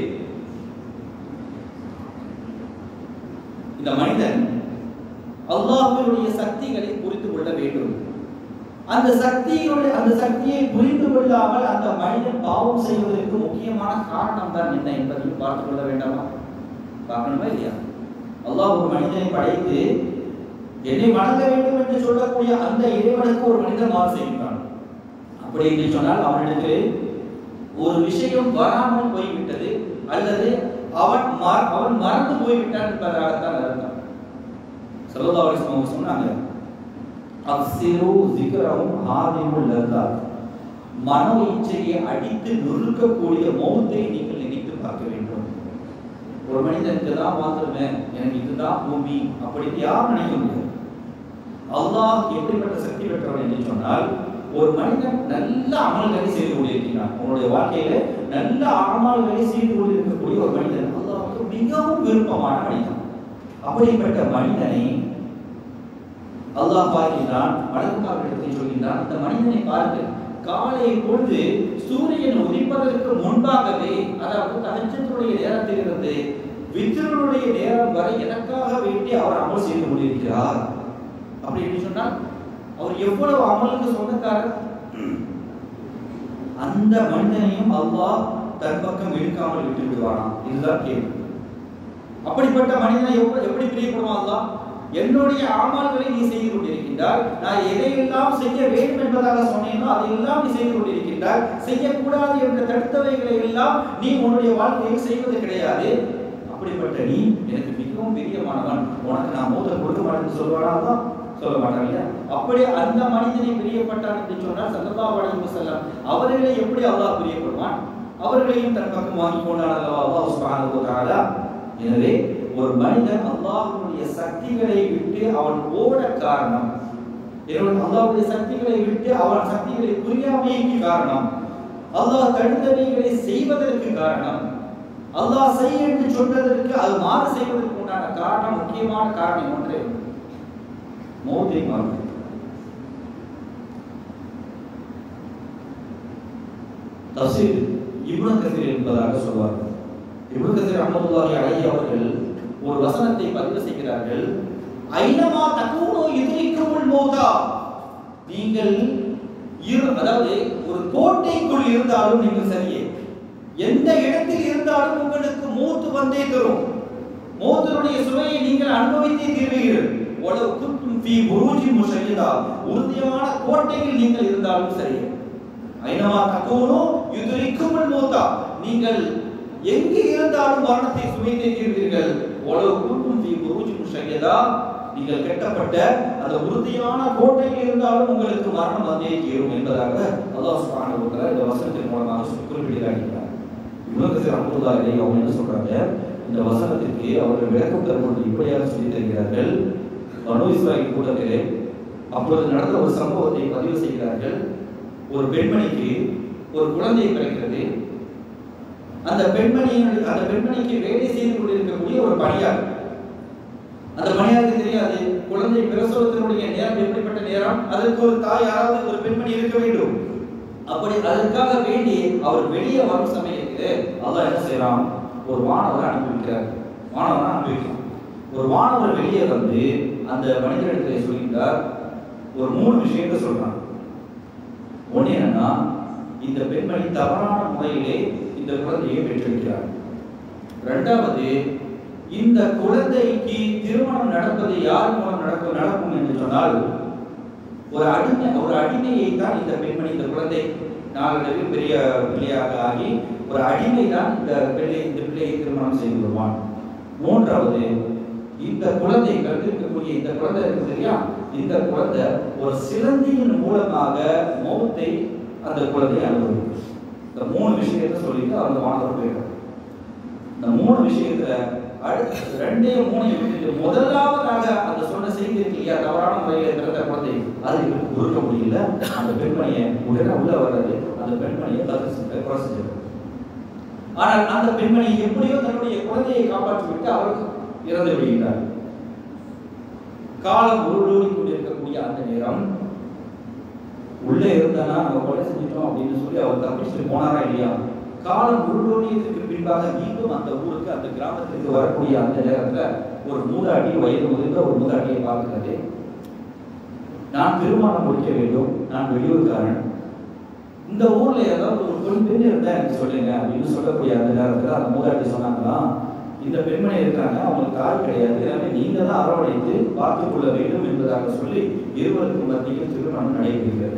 இந்த மனிதன் அல்லாஹ்வினுடைய சக்திகளை புரிந்து கொள்ள வேண்டும் அந்த சக்தியுடைய அந்த சக்தியை புரிந்து கொள்ளாமல் அந்த மனிதன் பாவம் செய்வதற்கு முக்கியமான காரணம் தான் என்ன என்பதையும் பார்த்துக் கொள்ள வேண்டாமா பார்க்கணுமா இல்லையா அல்லாஹ் ஒரு மனிதனை படைத்து என்னை வணங்க வேண்டும் என்று சொல்லக்கூடிய அந்த இறைவனுக்கு ஒரு மனிதன் மாறு செய்கின்றான் அப்படி என்று சொன்னால் அவனுக்கு ஒரு விஷயம் வராமல் போய்விட்டது அல்லது அவன் மற- அவன் மறந்து போய்விட்டான் என்பதாகத்தான் அர்த்தம் சல்லல்லாஹு அலைஹி வஸல்லம் அவங்க சொன்னாங்க அக்ஸிரு ஸிக்ரஹும் ஹாதிமுல் லzzat மனோ இச்சையை அடித்து நொறுக்கக்கூடிய மௌத்தை நீங்கள் நினைத்து பார்க்க வேண்டும் ஒரு மனிதனுக்கு தான் வாழ்ந்துருவேன் எனக்கு இதுதான் பூமி அப்படின்னு யாரும் நினைக்க முடியாது அல்லாஹ் எப்படிப்பட்ட சக்தி பெற்றவன் என்று சொன்னால் ஒரு மனிதன் நல்ல அமல்களை செய்து கொண்டிருக்கிறான் உன்னுடைய வாழ்க்கையில நல்ல அமல்களை செய்து கொண்டிருக்கக்கூடிய ஒரு மனிதன் அல்லாஹ்வுக்கு மிகவும் விருப்பமான மனிதன் அப்படிப்பட்ட மனிதனை அல்லாஹ் பார்க்கின்றான் வழக்கமாரிடத்தில் சொல்கின்றான் இந்த மனிதனை பாருங்கள் காலை பொழுது சூரியன் உதிப்பதற்கு முன்பாகவே அதாவது தகச்சத்தினுடைய நேரத்திலிருந்து வித்திரனுடைய நேரம் வரை எனக்காக வேண்டி அவர் அமல் செய்து கொண்டிருக்கிறார் அப்படி என்று சொன்னால் அவர் எவ்வளவு அமலுக்கு சொந்தக்காரர் அந்த மனிதனையும் அல்லாஹ் தன் பக்கம் இழுக்காமல் விட்டு விடுவானாம் இதுதான் கேள்வி அப்படிப்பட்ட மனிதனை எவ்வளவு எப்படி பிரியப்படுவான் அல்லாஹ் என்னுடைய ஆமால்களை நீ செய்து கொண்டிருக்கின்றாய் நான் எதையெல்லாம் செய்ய வேண்டும் என்பதாக சொன்னேனோ அதையெல்லாம் நீ செய்து கொண்டிருக்கின்றாய் செய்யக்கூடாது என்ற தடுத்தவைகளை எல்லாம் நீ உன்னுடைய வாழ்க்கையில் செய்வது கிடையாது அப்படிப்பட்ட நீ எனக்கு மிகவும் பிரியமானவன் உனக்கு நான் மோத கொடுக்க மாட்டேன்னு சொல்லுவானா அல்லாஹ்? சொல்ல மாட்டான் இல்லையா அப்படி அந்த மனிதனை பிரியப்பட்டான் என்று சொன்னால் சல்லல்லாஹு அலைஹி வஸல்லம் அவர்களை எப்படி அல்லாஹ் பிரியப்படுவான் அவர்களையும் தன் பக்கம் வாங்கி கொண்டான் அல்லவா அல்லாஹ் சுப்ஹானஹு வ தஆலா எனவே ஒரு மனிதன் அல்லாஹ்வுடைய சக்திகளை விட்டு அவன் ஓட காரணம் என்னுடைய அல்லாஹ்வுடைய சக்திகளை விட்டு அவன் சக்திகளை புரியாமைக்கு காரணம் அல்லாஹ் தடுத்தவைகளை செய்வதற்கு காரணம் அல்லாஹ் செய் என்று சொன்னதற்கு அது மாறு செய்வதற்கு உண்டான காரணம் முக்கியமான காரணம் ஒன்றே மௌத்தை மாறு தஃசீர் இப்னு கசீர் என்பதாக சொல்வார்கள் இப்னு கசீர் ரஹ்மத்துல்லாஹி அலைஹி அவர்கள் ஒரு வசனத்தை பதிவு செய்கிறார்கள் ஐனமா தக்கூனோ யுதிரிக்குமுல் மௌதா நீங்கள் இரு அதாவது ஒரு கோட்டைக்குள் இருந்தாலும் நீங்கள் சரியே எந்த இடத்தில் இருந்தாலும் உங்களுக்கு மூத்து வந்தே தரும் மோதனுடைய சுவையை நீங்கள் அனுபவித்தே தீர்வீர்கள் உலக குத்தும் ஃபீ புரூஜி முஷையதா உறுதியான கோட்டையில் நீங்கள் இருந்தாலும் சரி ஐனமா தக்கூனோ யுதிரிக்குமுல் மௌதா நீங்கள் எங்கு இருந்தாலும் மரணத்தை சுவைத்தே தீர்வீர்கள் உலக குத்தும் ஃபீ புரூஜி முஷையதா நீங்கள் கட்டப்பட்ட அந்த உறுதியான கோட்டையில் இருந்தாலும் உங்களுக்கு மரணம் வந்தே தீரும் என்பதாக அல்லாஹ் சுப்ஹானஹு வ தஆலா இந்த வசனத்தின் மூலமாக சொல்லி குறிப்பிடுகிறார்கள் இவங்க சில அமுதா இதை அவங்க என்ன சொல்றாங்க இந்த வசனத்திற்கு அவர்கள் விளக்கம் தரும்போது இப்படியாக சொல்லி தருகிறார்கள் மனோ இஸ்ராயல் கூட்டத்திலே அப்பொழுது நடந்த ஒரு சம்பவத்தை பதிவு செய்கிறார்கள் ஒரு பெண்மணிக்கு ஒரு குழந்தை பிறக்கிறது அந்த பெண்மணியின் அந்த பெண்மணிக்கு வேலை செய்து கொண்டிருக்கக்கூடிய ஒரு பணியார் அந்த பணியாருக்கு தெரியாது குழந்தை பிரசவத்தினுடைய நேரம் எப்படிப்பட்ட நேரம் அதற்கு ஒரு தாய் யாராவது ஒரு பெண்மணி இருக்க வேண்டும் அப்படி அதற்காக வேண்டி அவர் வெளியே வரும் சமயத்தில் அல்லாஹ் என்ன செய்யறான் ஒரு வானவரை அனுப்பி வைக்கிறார் வானவரை அனுப்பி வைக்கிறான் ஒரு வானவர் வெளியே வந்து அந்த மனிதனிடத்திலே சொல்கின்றார் ஒரு மூணு விஷயத்தை சொல்றான் ஒண்ணு என்னன்னா இந்த பெண்மணி தவறான முறையிலே இந்த குழந்தையை பெற்றெடுக்கிறார் ரெண்டாவது இந்த குழந்தைக்கு திருமணம் நடப்பது யார் மூலம் நடக்கும் நடக்கும் என்று சொன்னால் ஒரு அடிமை ஒரு அடிமையை தான் இந்த பெண்மணி இந்த குழந்தை நாளடைவில் பெரிய பிள்ளையாக ஆகி ஒரு அடிமை தான் இந்த பிள்ளை இந்த பிள்ளையை திருமணம் செய்து கொள்வான் மூன்றாவது இந்த குழந்தை கற்பிக்கக்கூடிய இந்த குழந்தை இருக்கு இல்லையா இந்த குழந்தை ஒரு சிலந்தியின் மூலமாக மௌத்தை அந்த குழந்தை அனுபவிக்கும் இந்த மூணு விஷயத்தை சொல்லிட்டு அந்த மாணவர் போயிடுறார் இந்த மூணு விஷயத்துல அடுத்து ரெண்டே மூணு விட்டுட்டு முதலாவதாக அந்த சொன்ன செய்தி இருக்கு இல்லையா தவறான முறையில் பிறந்த குழந்தை அது இவருக்கு பொறுக்க முடியல அந்த பெண்மணியை உடனே உள்ள வர்றது அந்த பெண்மணியை தத்து கொலை செஞ்சிருக்கு ஆனால் அந்த பெண்மணி எப்படியோ தன்னுடைய குழந்தையை காப்பாற்றி விட்டு அவர் இறந்து விடுகிறார் காலம் உருளோடி கொண்டிருக்கக்கூடிய அந்த நேரம் உள்ளே இருந்தானா நம்ம கொலை செஞ்சிட்டோம் அப்படின்னு சொல்லி அவர் தப்பிச்சுட்டு போனாரா இல்லையா காலம் உருளோடியதுக்கு பின்பாக மீண்டும் அந்த ஊருக்கு அந்த கிராமத்திற்கு வரக்கூடிய அந்த நேரத்துல ஒரு மூதாட்டி வயது முதிர்ந்த ஒரு மூதாட்டியை பார்க்கிறது நான் திருமணம் முடிக்க வேண்டும் நான் வெளியூர்காரன் இந்த ஊர்ல ஏதாவது ஒரு பெண் பெண் இருந்தா எனக்கு சொல்லுங்க அப்படின்னு சொல்லக்கூடிய அந்த நேரத்துல அந்த மூதாட்டி சொன்னாங்களா இந்த பெண்மணி இருக்கிறாங்க அவங்களுக்கு தாய் கிடையாது எனவே நீங்க தான் அரவணைத்து பார்த்துக் கொள்ள வேண்டும் என்பதாக சொல்லி இருவருக்கும் மத்தியில் திருமணம் நடைபெறுகிறது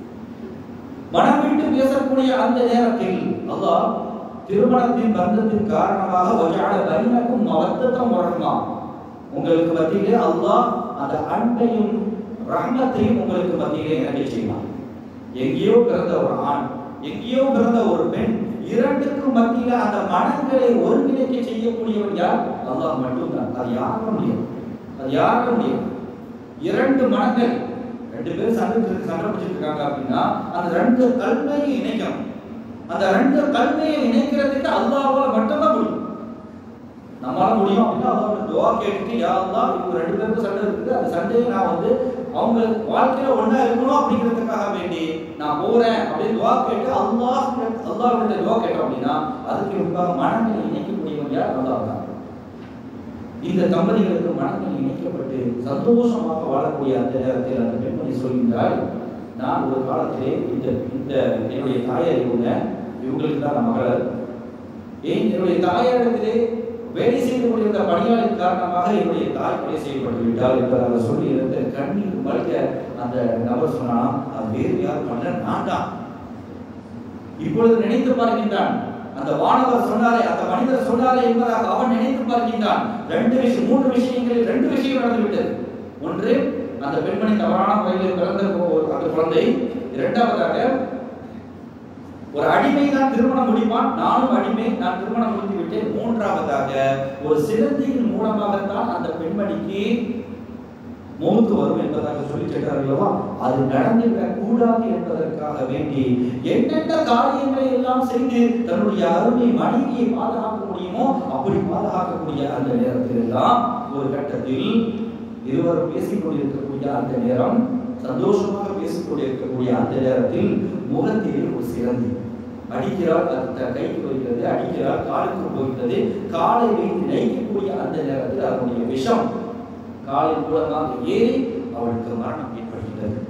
மனம் விட்டு பேசக்கூடிய அந்த நேரத்தில் அல்லாஹ் திருமணத்தின் பந்தத்தின் காரணமாக வஜால பைனக்கும் மவத்தத்தம் வரமா உங்களுக்கு மத்தியிலே அல்லாஹ் அந்த அன்பையும் ரஹ்மத்தையும் உங்களுக்கு மத்தியிலே இறங்கி செய்யலாம் எங்கேயோ பிறந்த ஒரு ஆண் எங்கேயோ பிறந்த ஒரு பெண் இரண்டுக்கும் மத்தியில அந்த மனங்களை ஒருங்கிணைக்க செய்யக்கூடியவன் யார் அல்லாஹ் மட்டும்தான் அது யாருக்கும் முடியும் அது யாருக்கும் முடியும் இரண்டு மனங்கள் ரெண்டு பேரும் சண்டை சண்டை பிடிச்சிட்டு இருக்காங்க அப்படின்னா அந்த ரெண்டு கல்மையை இணைக்கணும் அந்த ரெண்டு கல்மையை இணைக்கிறதுக்கு அல்லாஹ்வால மட்டும்தான் முடியும் நம்மளால முடியும் அப்படின்னா அல்லாஹ் துவா கேட்டுட்டு யா அல்லாஹ் இவங்க ரெண்டு பேருக்கும் சண்டை இருக்குது அந்த சண்டையை நான் வந்து அவங்க வாழ்க்கையில ஒண்ணா இருக்கணும் அப்படிங்கிறதுக்காக வேண்டி நான் போறேன் அப்படின்னு துவா கேட்டு அல்லாஹ் அல்லாஹ் கிட்ட துவா கேட்டோம் அப்படின்னா அதுக்கு முன்பாக மனங்களை இணைக்கக்கூடியவங்க யார் அல்லாஹ் தான் இந்த தம்பதிகளுக்கு மனங்கள் இணைக்கப்பட்டு சந்தோஷமாக வாழக்கூடிய அந்த நேரத்தில் அந்த பெண்மணி சொல்கின்றால் நான் ஒரு காலத்திலே இந்த இந்த என்னுடைய தாயார் இவங்க இவங்களுக்கு தான் நான் மகள் ஏன் என்னுடைய தாயாரிடத்திலே வேலை செய்து கொண்டிருந்த பணியாளின் காரணமாக என்னுடைய தாய் கொலை செய்யப்பட்டு விட்டால் என்பதாக சொல்லி இருந்த கண்ணீர் மல்க அந்த நபர் சொன்னா அது வேறு யார் பண்ண நான் தான் இப்பொழுது நினைத்து பார்க்கின்றான் அந்த வானவர் சொன்னாரே அந்த மனிதர் சொன்னாரே என்பதாக அவன் நினைத்து பார்க்கின்றான் ரெண்டு விஷயம் மூன்று விஷயங்களில் ரெண்டு விஷயம் நடந்து விட்டது ஒன்று அந்த பெண்மணி தவறான முறையில் பிறந்த ஒரு- அந்த குழந்தை இரண்டாவதாக ஒரு அடிமை தான் திருமணம் முடிப்பான் நானும் அடிமை நான் திருமணம் முடித்து விட்டேன் மூன்றாவதாக ஒரு சிலந்தியின் மூலமாகத்தான் அந்த பெண்மணிக்கு மௌத்து வரும் என்பதாக சொல்லி கேட்டார் அல்லவா அது நடந்துவிடக் கூடாது என்பதற்காக வேண்டி என்னென்ன காரியங்களை எல்லாம் செய்து தன்னுடைய அருமை மனைவியை பாதுகாக்க முடியுமோ அப்படி பாதுகாக்கக்கூடிய அந்த நேரத்தில் எல்லாம் ஒரு கட்டத்தில் இருவரும் பேசிக் கொண்டிருக்கக்கூடிய அந்த நேரம் சந்தோஷமாக பேசிக் கொண்டிருக்கக்கூடிய அந்த நேரத்தில் முகத்தில் ஒரு சிறந்தி அடிக்கிறார் அது த- கைக்கு போகிறது அடிக்கிறார் காலுக்கு போகிறது காலை வைத்து நைக்கக்கூடிய அந்த நேரத்தில் அதனுடைய விஷம் காலின் மூலமாக ஏறி அவளுக்கு மரணம் ஏற்படுகிறது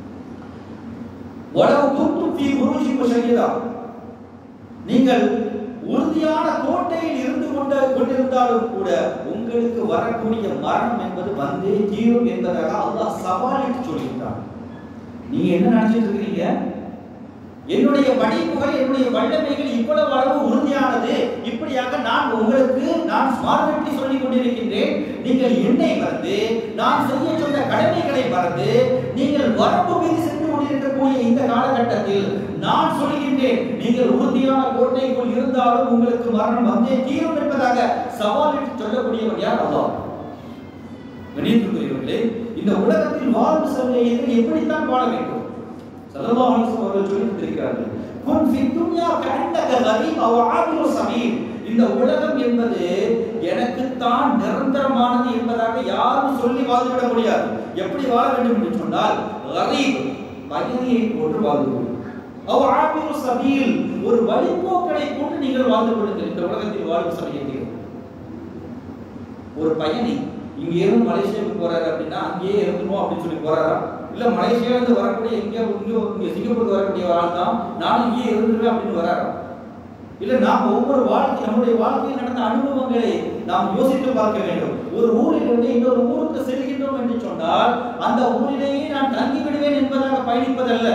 உலவு குத்தும் தீ குருஜி முஷையதா நீங்கள் உறுதியான கோட்டையில் இருந்து கொண்ட கொண்டிருந்தாலும் கூட உங்களுக்கு வரக்கூடிய மரணம் என்பது வந்தே தீரும் என்பதாக அல்லாஹ் சவாலிட்டு சொல்லியிருக்கான் நீங்க என்ன நினைச்சிட்டு இருக்கிறீங்க என்னுடைய படைப்புகள் என்னுடைய வல்லமைகள் இவ்வளவு அளவு உறுதியானது இப்படியாக நான் உங்களுக்கு நான் ஸ்மார்ட் சொல்லிக் கொண்டிருக்கின்றேன் நீங்கள் என்னை மறந்து நான் செய்ய சொன்ன கடமைகளை மறந்து நீங்கள் வரம்பு மீது சென்று கொண்டிருக்கக்கூடிய இந்த காலகட்டத்தில் நான் சொல்கின்றேன் நீங்கள் உறுதியான கோட்டைக்குள் இருந்தாலும் உங்களுக்கு மரணம் வந்தே தீரும் என்பதாக சவாலிட்டு சொல்லக்கூடியவர் யார் அல்லாஹ் கணியத்துக்குரியவர்களே இந்த உலகத்தில் வாழும் சமயத்தில் எப்படித்தான் வாழ வேண்டும் ஸல்லல்லாஹு அலைஹி வஸல்லம் அவர்கள் சொல்லி இருக்கிறார்கள் குன் ஃபி துன்யா கஅன்னக கரீப் அவ் ஆபிரு சமீர் இந்த உலகம் என்பது எனக்கு தான் நிரந்தரமானது என்பதாக யாரும் சொல்லி வாழ்ந்துவிட முடியாது எப்படி வாழ வேண்டும் என்று சொன்னால் கரீப் பயணியை போன்று வாழ்ந்து அவ் ஆபிரு சமீல் ஒரு வழிபோக்கனை போன்று நீங்கள் வாழ்ந்து கொள்ளுங்கள் இந்த உலகத்தில் வாழும் சமயத்தில் ஒரு பயணி இங்க இருந்து மலேசியாவுக்கு போறாரு அப்படின்னா அங்கேயே இருந்துரும் அப்படின்னு சொல்லி போறாரா இல்ல மலேசியால இருந்து வரக்கூடிய இங்க இங்க இங்க சிங்கப்பூருக்கு வரக்கூடிய ஒரு ஆள் தான் நானும் இங்கேயே இருந்துருவேன் அப்படின்னு வராரா இல்ல நாம் ஒவ்வொரு வாழ்க்கை நம்முடைய வாழ்க்கையில் நடந்த அனுபவங்களை நாம் யோசித்து பார்க்க வேண்டும் ஒரு ஊரில் இருந்து இன்னொரு ஊருக்கு செல்கின்றோம் என்று சொன்னால் அந்த ஊரிலேயே நான் தங்கி விடுவேன் என்பதாக பயணிப்பதல்ல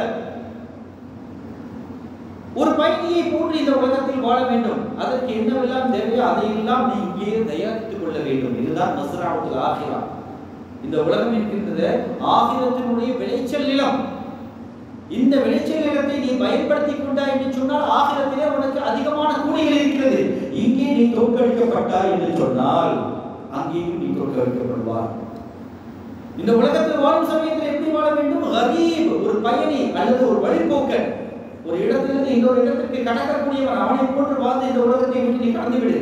ஒரு பயணியை போன்று இந்த உலகத்தில் வாழ வேண்டும் அதற்கு என்னவெல்லாம் தேவையோ அதையெல்லாம் நீ இங்கே தயாரித்துக் கொள்ள வேண்டும் இதுதான் மஸ்ராவுல் ஆகிரா இந்த உலகம் இருக்கின்றது ஆகிரத்தினுடைய விளைச்சல் நிலம் இந்த விளைச்சல் நிலத்தை நீ பயன்படுத்திக் கொண்டாய் என்று சொன்னால் ஆகிரத்திலே உனக்கு அதிகமான கூலிகள் இருக்கிறது இங்கே நீ தோற்கடிக்கப்பட்டாய் என்று சொன்னால் அங்கேயும் நீ தோற்கடிக்கப்படுவார் இந்த உலகத்தில் வாழும் சமயத்தில் எப்படி வாழ வேண்டும் கரீப் ஒரு பயணி அல்லது ஒரு வழிபோக்கன் ஒரு இடத்திலிருந்து இன்னொரு இடத்திற்கு கடக்கக்கூடியவன் அவனை போன்று வாழ்ந்து இந்த உலகத்தை விட்டு நீ கடந்து விடு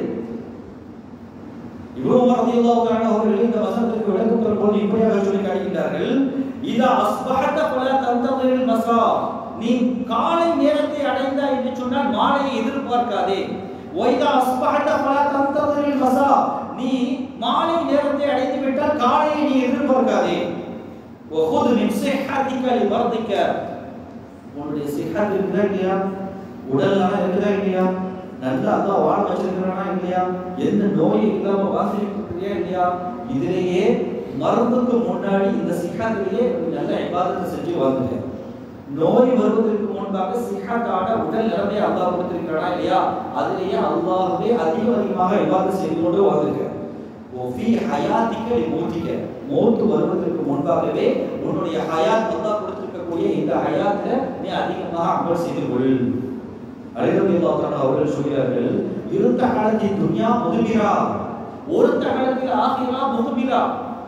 இவ்வளவு ரலியல்லாஹு அவர்கள் இந்த வசனத்திற்கு விளக்கம் தரும்போது இப்படியாக சொல்லி காட்டுகின்றார்கள் இதா அஸ்பஹத ஃபலா தந்ததிரில் மசா நீ காலை நேரத்தை அடைந்தாய் என்று சொன்னால் மாலையை எதிர்பார்க்காதே ஒய்தா அஸ்பஹத ஃபலா தந்ததிரில் மசா நீ மாலை நேரத்தை அடைந்து விட்டால் காலையை நீ எதிர்பார்க்காதே وخذ من صحتك لمرضك உன்னுடைய சிஹத் இருக்குதா இல்லையா உடல் நலம் இருக்குதா இல்லையா நல்லா அதான் வாழ வச்சிருக்கிறானா இல்லையா எந்த நோயும் இல்லாம வாசிக்கிறியா இல்லையா இதிலேயே மருந்துக்கு முன்னாடி இந்த சிஹத்திலேயே நல்ல இபாதத்தை செஞ்சு வாழ்ந்துங்க நோய் வருவதற்கு முன்பாக சிஹத்தான உடல் நிலைமை அல்லாஹ் கொடுத்திருக்கிறானா இல்லையா அதிலேயே அல்லாஹ்வே அதிகம் அதிகமாக இபாதத் செய்து கொண்டு வாழ்ந்துங்க ஒஃபி ஹயாத்திக்க நீ மூத்திக்க மௌத்து வருவதற்கு முன்பாகவே உன்னுடைய ஹயாத் அல்லாஹ் கொடுத்திருக்கக்கூடிய இந்த ஹயாத்துல நீ அதிகமாக அமல் செய்து கொள் அலிரபில்லாஹ் அவர்கள் சொல்கிறார்கள் இருந்த காலத்தில் துன்யா முதுமிரா ஒரு காலத்தில் ஆகிரா முதுமிரா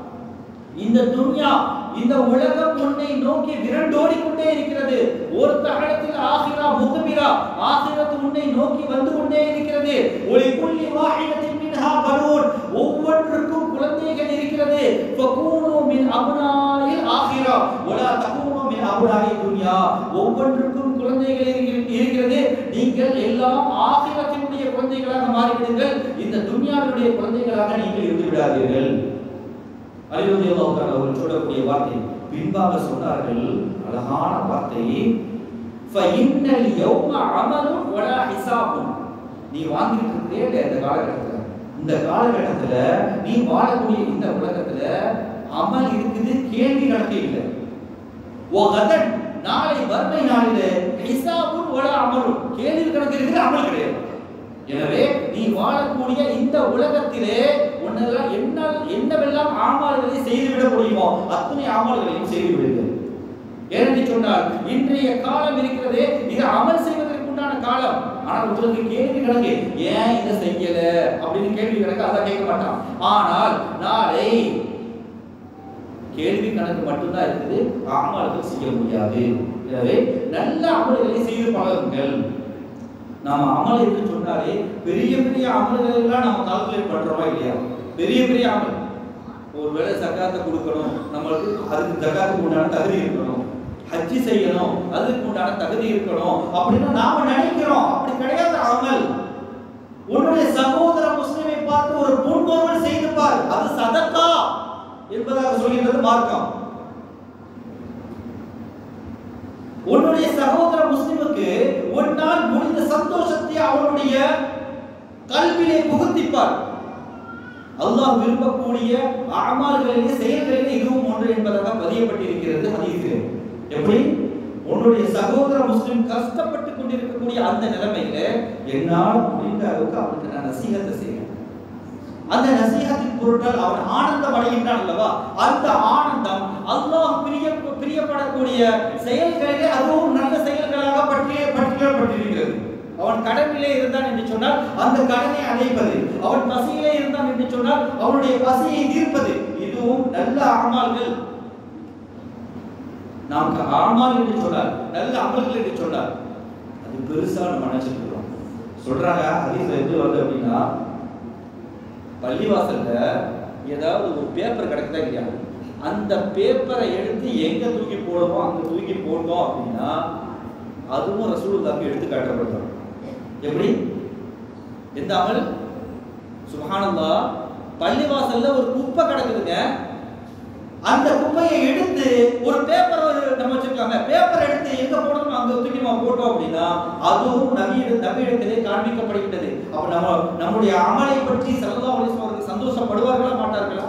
இந்த துன்யா இந்த உலகம் உன்னை நோக்கி விரண்டோடி கொண்டே இருக்கிறது ஒரு காலத்தில் ஆகிரா முதுமிரா ஆகிரத்து உன்னை நோக்கி வந்து கொண்டே இருக்கிறது ஒளி புள்ளி வாஹிதத்தின் மின்ஹா பலூன் ஒவ்வொன்றுக்கும் குழந்தைகள் இருக்கிறது ஃபகூனு மின் அப்னாயில் ஆகிரா வலா தகூனு மின் அப்னாயில் துன்யா ஒவ்வொன்றுக்கும் குழந்தைகள் இருக்கிற- இருக்கிறது நீங்கள் எல்லாம் ஆகிரத்தினுடைய குழந்தைகளாக மாறிவிடுங்கள் இந்த துன்யாவினுடைய குழந்தைகளாக நீங்கள் இருந்து விடாதீர்கள் அலிவதி அல்லாஹ் அவர்கள் சொல்லக்கூடிய வார்த்தை பின்பாக சொன்னார்கள் அழகான வார்த்தை ஃபஇன்னல் யௌம அமலுன் வலா ஹிசாபுன் நீ வாங்கிட்டு இருக்கே இந்த காலகட்டத்துல இந்த காலகட்டத்துல நீ வாழக்கூடிய இந்த உலகத்துல அமல் இருக்குது கேள்வி கணக்கு இல்லை வகதன் நாளை வறுமை நாளிலே ஹிசாபுன் வலா அமலுன் கேள்வி கணக்கு இருக்குது அமல் கிடையாது எனவே நீ வாழக்கூடிய இந்த உலகத்திலே உன்னெல்லாம் என்ன என்னவெல்லாம் ஆமால்களை செய்துவிட முடியுமோ அத்தனை ஆமால்களையும் செய்து விடுங்கள் ஏனென்று சொன்னால் இன்றைய காலம் இருக்கிறதே இது அமல் செய்வதற்கு உண்டான காலம் ஆனால் உங்களுக்கு கேள்வி கணக்கு ஏன் இதை செய்யல அப்படின்னு கேள்வி கணக்கு அதான் கேட்க மாட்டான் ஆனால் நாளை கேள்வி கணக்கு மட்டும்தான் இருக்குது ஆமால்கள் செய்ய முடியாது எனவே நல்ல அமல்களை செய்து பழகுங்கள் நாம அமல் என்று சொன்னாலே பெரிய பெரிய அமல்கள் எல்லாம் நம்ம கால்குலேட் பண்றோமா இல்லையா பெரிய பெரிய அமல் ஒருவேளை ஜக்காத்தை கொடுக்கணும் நம்மளுக்கு அதுக்கு ஜக்காத்துக்கு உண்டான தகுதி இருக்கணும் ஹஜ்ஜி செய்யணும் அதுக்கு உண்டான தகுதி இருக்கணும் அப்படின்னு நாம நினைக்கிறோம் அப்படி கிடையாது அமல் உன்னுடைய சகோதர முஸ்லிமை பார்த்து ஒரு புன்முறுவல் செய்து பார் அது சதக்கா என்பதாக சொல்கின்றது மார்க்கம் உன்னுடைய சகோதர முஸ்லிமுக்கு உன்னால் முடிந்த சந்தோஷத்தை அவனுடைய கல்விலே புகுத்திப்பார் அல்லாஹ் விரும்பக்கூடிய அமால்களிலே செயல்களிலே இதுவும் ஒன்று என்பதாக பதியப்பட்டிருக்கிறது ஹதீஸில் எப்படி உன்னுடைய சகோதர முஸ்லிம் கஷ்டப்பட்டு கொண்டிருக்கக்கூடிய அந்த நிலைமையில என்னால் முடிந்த அளவுக்கு அவனுக்கு நான் நசீகத்தை செய்வேன் அந்த நசீகத்தின் பொருட்டால் அவன் ஆனந்தம் அடைகின்றான் அல்லவா அந்த ஆனந்தம் அல்லாஹ் பிரிய பிரியப்படக்கூடிய செயல்களிலே அதுவும் நல்ல செயல்களாக பட்டிய பட்டியலிடப்பட்டிருக்கிறது அவன் கடனிலே இருந்தான் என்று சொன்னால் அந்த கடனை அடைப்பது அவன் பசியிலே இருந்தான் என்று சொன்னால் அவனுடைய பசியை தீர்ப்பது இதுவும் நல்ல அமல்கள் நாம் ஆமால் என்று சொன்னார் நல்ல அமல்கள் என்று சொன்னார் அது பெருசா நம்ம நினைச்சிட்டு இருக்கோம் சொல்றாங்க ஹதீஸ்ல எப்படி வருது அப்படின்னா பள்ளிவாசல்ல ஏதாவது ஒரு பேப்பர் கிடக்குதா இல்லையா அந்த பேப்பரை எடுத்து எங்க தூக்கி போடுமோ அங்க தூக்கி போட்டோம் அப்படின்னா அதுவும் ரசூலுல்லாஹ்க்கு எடுத்து காட்டப்படுறோம் எப்படி எந்த அமல் சுபஹானல்லாஹ் பள்ளிவாசல்ல ஒரு குப்பை கிடக்குதுங்க அந்த குப்பையை எடுத்து ஒரு பேப்பர் நம்ம வச்சுக்கலாமே பேப்பர் எடுத்து எங்க போடணும் அங்க தூக்கி நம்ம போட்டோம் அப்படின்னா அதுவும் நவீன நவீனத்திலே காண்பிக்கப்படுகின்றது அப்ப நம்ம நம்முடைய அமலை பற்றி சல்லா அலிஸ்லாம் அவர்கள் சந்தோஷப்படுவார்களா மாட்டார்களா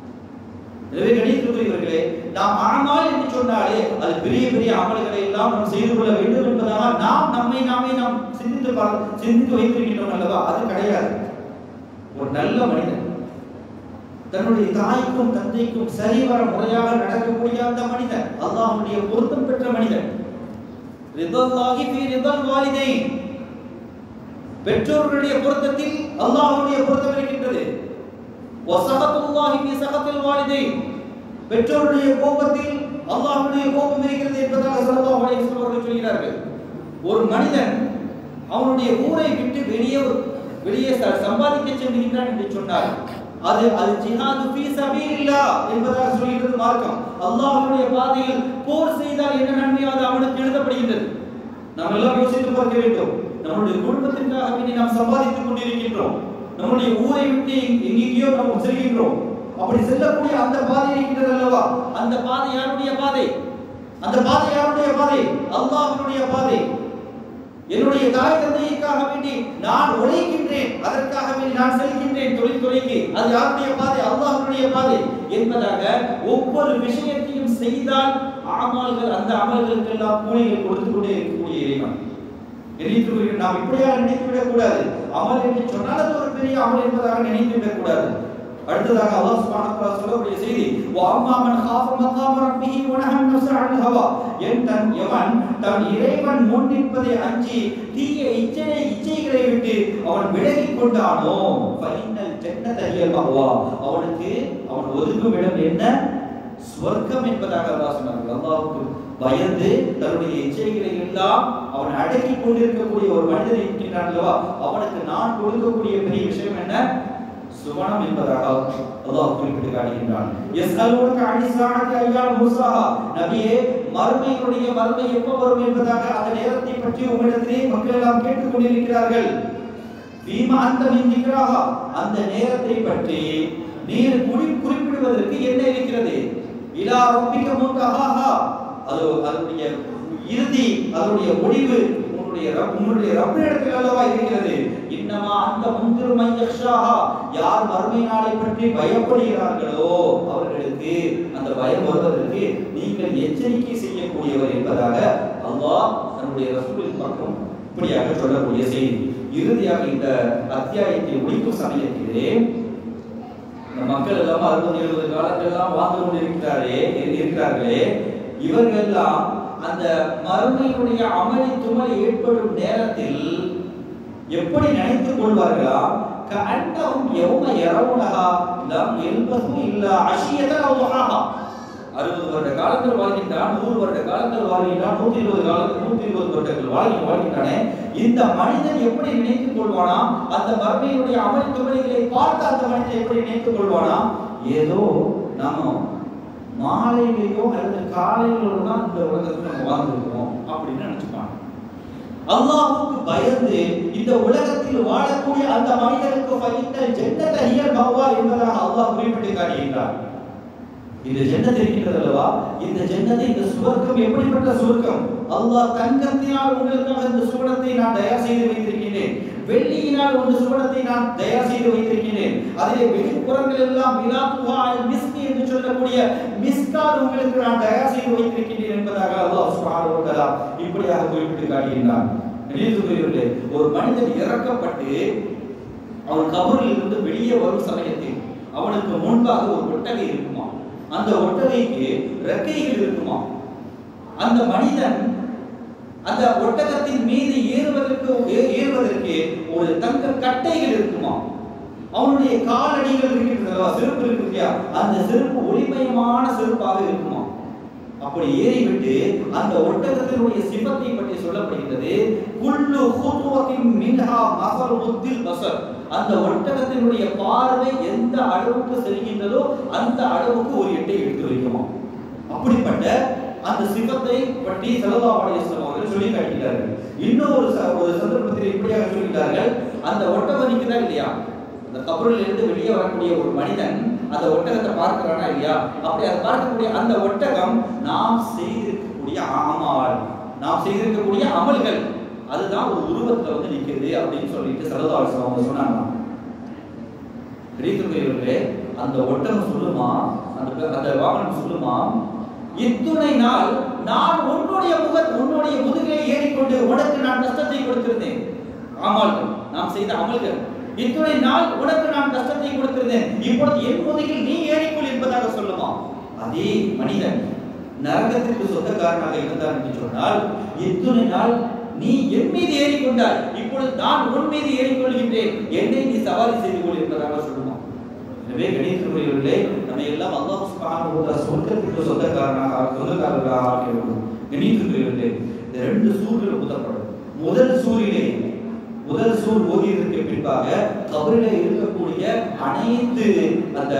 எனவே கணித்துக்குரியவர்களே நாம் ஆனால் என்று சொன்னாலே அது பெரிய பெரிய அமல்களை எல்லாம் நாம் செய்து கொள்ள வேண்டும் என்பதாக நாம் நம்மை நாமே நாம் சிந்தித்து பார்- சிந்தித்து வைத்திருக்கின்றோம் அல்லவா அது கிடையாது ஒரு நல்ல மனிதன் தன்னுடைய தாய்க்கும் தந்தைக்கும் சரிவர முறையாக நடக்கக்கூடிய அந்த மனிதன் அல்லாஹ்வுடைய பொருத்தம் பெற்ற மனிதன் ரிதல்லாஹி ஃபீ ரிதல் வாலிதைன் பெற்றோர்களுடைய பொருத்தத்தில் அல்லாஹ்வுடைய பொருத்தம் இருக்கின்றது வசகத்துல்லாஹி ஃபீ சகத்தில் வாலிதைன் பெற்றோருடைய கோபத்தில் அல்லாஹ்வுடைய கோபம் இருக்கிறது என்பதாக ஸல்லல்லாஹு அலைஹி வஸல்லம் அவர்கள் சொல்கிறார்கள் ஒரு மனிதன் அவனுடைய ஊரை விட்டு வெளியே வெளியே ச- சம்பாதிக்க செல்கின்றான் என்று சொன்னார் அது அது ஜிஹாது ஃபீ சபீலில்லாஹ் என்பதாக சொல்கிறது மார்க்கம் அல்லாஹ்வுடைய பாதையில் போர் செய்தால் என்ன நன்மையோ அது அவனுக்கு எழுதப்படுகின்றது நாம் எல்லாம் யோசித்து பார்க்க வேண்டும் நம்முடைய குடும்பத்திற்காக வேண்டி நாம் சம்பாதித்துக் கொண்டிருக்கின்றோம் நம்முடைய ஊரை விட்டு எங்க- எங்கெங்கேயோ நாம் செல்கின்றோம் அப்படி செல்லக்கூடிய அந்த பாதை இருக்கின்றது அல்லவா அந்த பாதை யாருடைய பாதை அந்த பாதை யாருடைய பாதை அல்லாஹ்வினுடைய பாதை என்னுடைய தாய் தந்தைக்காக வேண்டி நான் உழைக்கின்றேன் அதற்காக வேண்டி நான் செல்கின்றேன் தொழில் துறைக்கு அது யாருடைய பாதை அல்லாஹ்வுடைய பாதை என்பதாக ஒவ்வொரு விஷயத்தையும் செய்தால் அமல்கள் அந்த அமல்களுக்கெல்லாம் கூலிகள் கொடுத்து கொண்டே இருக்கக்கூடிய இறைவன் நினைத்து நாம் இப்படியாக நினைத்து விடக்கூடாது அமல் என்று சொன்னால் அது ஒரு பெரிய அமல் என்பதாக நினைத்து விடக்கூடாது அடுத்ததாக அல்லாஹ் சுப்ஹானஹு வ தஆலா சொல்லக்கூடிய செய்தி வ அம்மா மன் காஃப மகாம ரப்பிஹி வ நஹா நஃப்ஸ அனில் ஹவா என் தன் எவன் தன் இறைவன் முன் நிற்பதை அஞ்சி தீய இச்சை இச்சைகளை விட்டு அவன் விலகிக் கொண்டானோ ஃபைனல் ஜன்னத ஹியல் மஹ்வா அவனுக்கு அவன் ஒதுங்கும் இடம் என்ன சுவர்க்கம் என்பதாக அல்லாஹ் சொன்னார்கள் அல்லாஹ்வுக்கு பயந்து தன்னுடைய இச்சைகளை எல்லாம் அவன் அடக்கி கொண்டிருக்கக்கூடிய ஒரு மனிதனை இருக்கின்றான் அல்லவா அவனுக்கு நான் கொடுக்கக்கூடிய பெரிய விஷயம் என்ன சுவனம் என்பதாக அல்லாஹ் குறிப்பிட்டு காட்டுகின்றான் யஸ்அலூனக அனி ஸாஅத்தி அய்யான் முர்சாஹா நபியே மறுமையினுடைய மறுமை எப்போ வரும் என்பதாக அந்த நேரத்தை பற்றி உங்களிடத்திலே மக்கள் எல்லாம் கேட்டுக் கொண்டிருக்கிறார்கள் பீமா அந்த மின்னிக்கிறாக அந்த நேரத்தை பற்றி நீர் குறி குறிப்பிடுவதற்கு என்ன இருக்கிறது இலா ரப்பிக முன்தஹாஹா அது அதனுடைய இறுதி அதனுடைய முடிவு உன்னுடைய ரப் உன்னுடைய ரப்பிடத்தில் அல்லவா இருக்கிறது இன்னமா அந்த முந்திரு மையக்ஷாஹா யார் மறுமை நாளை பற்றி பயப்படுகிறார்களோ அவர்களுக்கு அந்த பயம் வருவதற்கு நீங்கள் எச்சரிக்கை செய்யக்கூடியவர் என்பதாக அல்லாஹ் தன்னுடைய ரசூலின் பக்கம் இப்படியாக சொல்லக்கூடிய செய்தி இறுதியாக இந்த அத்தியாயத்தை முடிக்கும் சமயத்திலே இந்த மக்கள் எல்லாம் அறுபது எழுபது காலங்கள் எல்லாம் வாழ்ந்து கொண்டிருக்கிறாரே இருக்கிறார்களே இவர்கள் எல்லாம் அந்த மறுமையினுடைய அமளி துமல் ஏற்படும் நேரத்தில் எப்படி நினைத்துக் கொள்வார்களா கஅன்னஹும் யௌம யரவுனஹா லம் யல்பசு இல்லா அஷியதன் அவ் துஹாஹா அறுபது வருட காலங்கள் வாழ்கின்றான் நூறு வருட காலங்கள் வாழ்கின்றான் நூத்தி இருபது காலங்கள் நூத்தி இருபது வருடங்கள் வாழ்கி வாழ்கின்றானே இந்த மனிதன் எப்படி நினைத்துக் கொள்வானா அந்த மறுமையினுடைய அமல் துமலிகளை பார்த்து அந்த மனிதன் எப்படி நினைத்துக் கொள்வானா ஏதோ நாம மாலையிலேயோ அல்லது காலையிலோ தான் இந்த உலகத்துல நம்ம வாழ்ந்துருக்கோம் அப்படின்னு நினைச்சுப்பாங்க அல்லாஹ்வுக்கு பயந்து இந்த உலகத்தில் வாழக்கூடிய அந்த மனிதனுக்கு ஃபைனல் ஜன்னத ஹியல் மவ்வா என்பதாக அல்லாஹ் குறிப்பிட்டு காட்டுகின்றார் இந்த ஜன்னத் இருக்கின்றது அல்லவா இந்த ஜன்னத்தை இந்த சுவர்க்கம் எப்படிப்பட்ட சுவர்க்கம் அல்லாஹ் தங்கத்தினால் உங்களுக்காக இந்த சுவனத்தை நான் தயார் செய்து வைத்திருக்கின்றேன் வெள்ளியினால் ஒரு சுவனத்தை நான் தயார் செய்து வைத்திருக்கிறேன் அதிலே வெளிப்புறங்கள் எல்லாம் விலாத்துவா மிஸ்கி என்று சொல்லக்கூடிய மிஸ்கால் உங்களுக்கு நான் தயார் செய்து வைத்திருக்கின்றேன் என்பதாக அல்லாஹ் சுப்ஹானஹு வ தஆலா இப்படியாக குறிப்பிட்டு காட்டுகின்றான் கணிதத்துக்குரியவர்களே ஒரு மனிதன் இறக்கப்பட்டு அவன் கபரில் இருந்து வெளியே வரும் சமயத்தில் அவனுக்கு முன்பாக ஒரு ஒட்டகை இருக்குமா அந்த ஒட்டகைக்கு ரெக்கைகள் இருக்குமா அந்த மனிதன் அந்த ஒட்டகத்தின் மீது ஏறுவதற்கு ஏ- ஏறுவதற்கு ஒரு தங்க கட்டைகள் இருக்குமா அவனுடைய காலடிகள் இருக்கின்றதா செருப்பு இருக்கு இல்லையா அந்த செருப்பு ஒளிமயமான செருப்பாக இருக்குமா அப்படி ஏறிவிட்டு அந்த ஒட்டகத்தினுடைய சிவத்தை பற்றி சொல்லப்படுகிறது குல்லு ஹுதுவத்தின் மின்ஹா மசல் முத்தில் பசர் அந்த ஒட்டகத்தினுடைய பார்வை எந்த அளவுக்கு செல்கின்றதோ அந்த அளவுக்கு ஒரு எட்டை எடுத்து வைக்குமா அப்படிப்பட்ட அந்த சிவத்தை பற்றி சல்லல்லாஹு அலைஹி வஸல்லம் அவர்கள் சொல்லி காட்டுகிறார்கள் இன்னொரு ச- ஒரு சந்தர்ப்பத்தில் இப்படியாக சொல்கிறார்கள் அந்த ஒட்டகம் நிற்கிறா இல்லையா அந்த கபரில் இருந்து வெளியே வரக்கூடிய ஒரு மனிதன் அந்த ஒட்டகத்தை பார்க்கிறானா இல்லையா அப்படி அதை பார்க்கக்கூடிய அந்த ஒட்டகம் நாம் செய்திருக்கக்கூடிய அமல் நாம் செய்திருக்கக்கூடிய அமல்கள் அதுதான் ஒரு உருவத்துல வந்து நிற்கிறது அப்படின்னு சொல்லிட்டு சல்லல்லாஹு அலைஹி வஸல்லம் அவங்க சொன்னாங்க ரீதிக்குரியவர்களே அந்த ஒட்டகம் சொல்லுமா அந்த பே- அந்த வாகனம் சொல்லுமா இத்துணை நாள் நான் உன்னுடைய முக உன்னுடைய முதுகிலே ஏறிக்கொண்டு உனக்கு நான் கஷ்டத்தை கொடுத்திருந்தேன் அமல்கள் நாம் செய்த அமல்கள் இத்துணை நாள் உனக்கு நான் கஷ்டத்தை கொடுத்திருந்தேன் இப்பொழுது என் முதுகில் நீ ஏறிக்கொள் என்பதாக சொல்லுமா அதே மனிதன் நரகத்திற்கு சொந்தக்காரனாக இருந்தார் என்று சொன்னால் இத்துணை நாள் நீ என் மீது ஏறிக்கொண்டாய் இப்பொழுது நான் உன் மீது ஏறிக்கொள்கின்றேன் என்னை நீ சவாரி செய்து கொள் என்பதாக சொல்லுமா எனவே கணிதத்துறையிலே நம்ம எல்லாம் அல்லாஹ் சுப்ஹானஹு வ தஆலா சொர்க்கத்துக்கு சொந்தக்காரனாக சொந்தக்காரர்களாக ஆக்கி வேண்டும் கணிதத்துறையிலே இந்த ரெண்டு சூரியன் ஊதப்படும் முதல் சூரியனை முதல் சூர் ஓதியதற்கு பின்பாக கபரிலே இருக்கக்கூடிய அனைத்து அந்த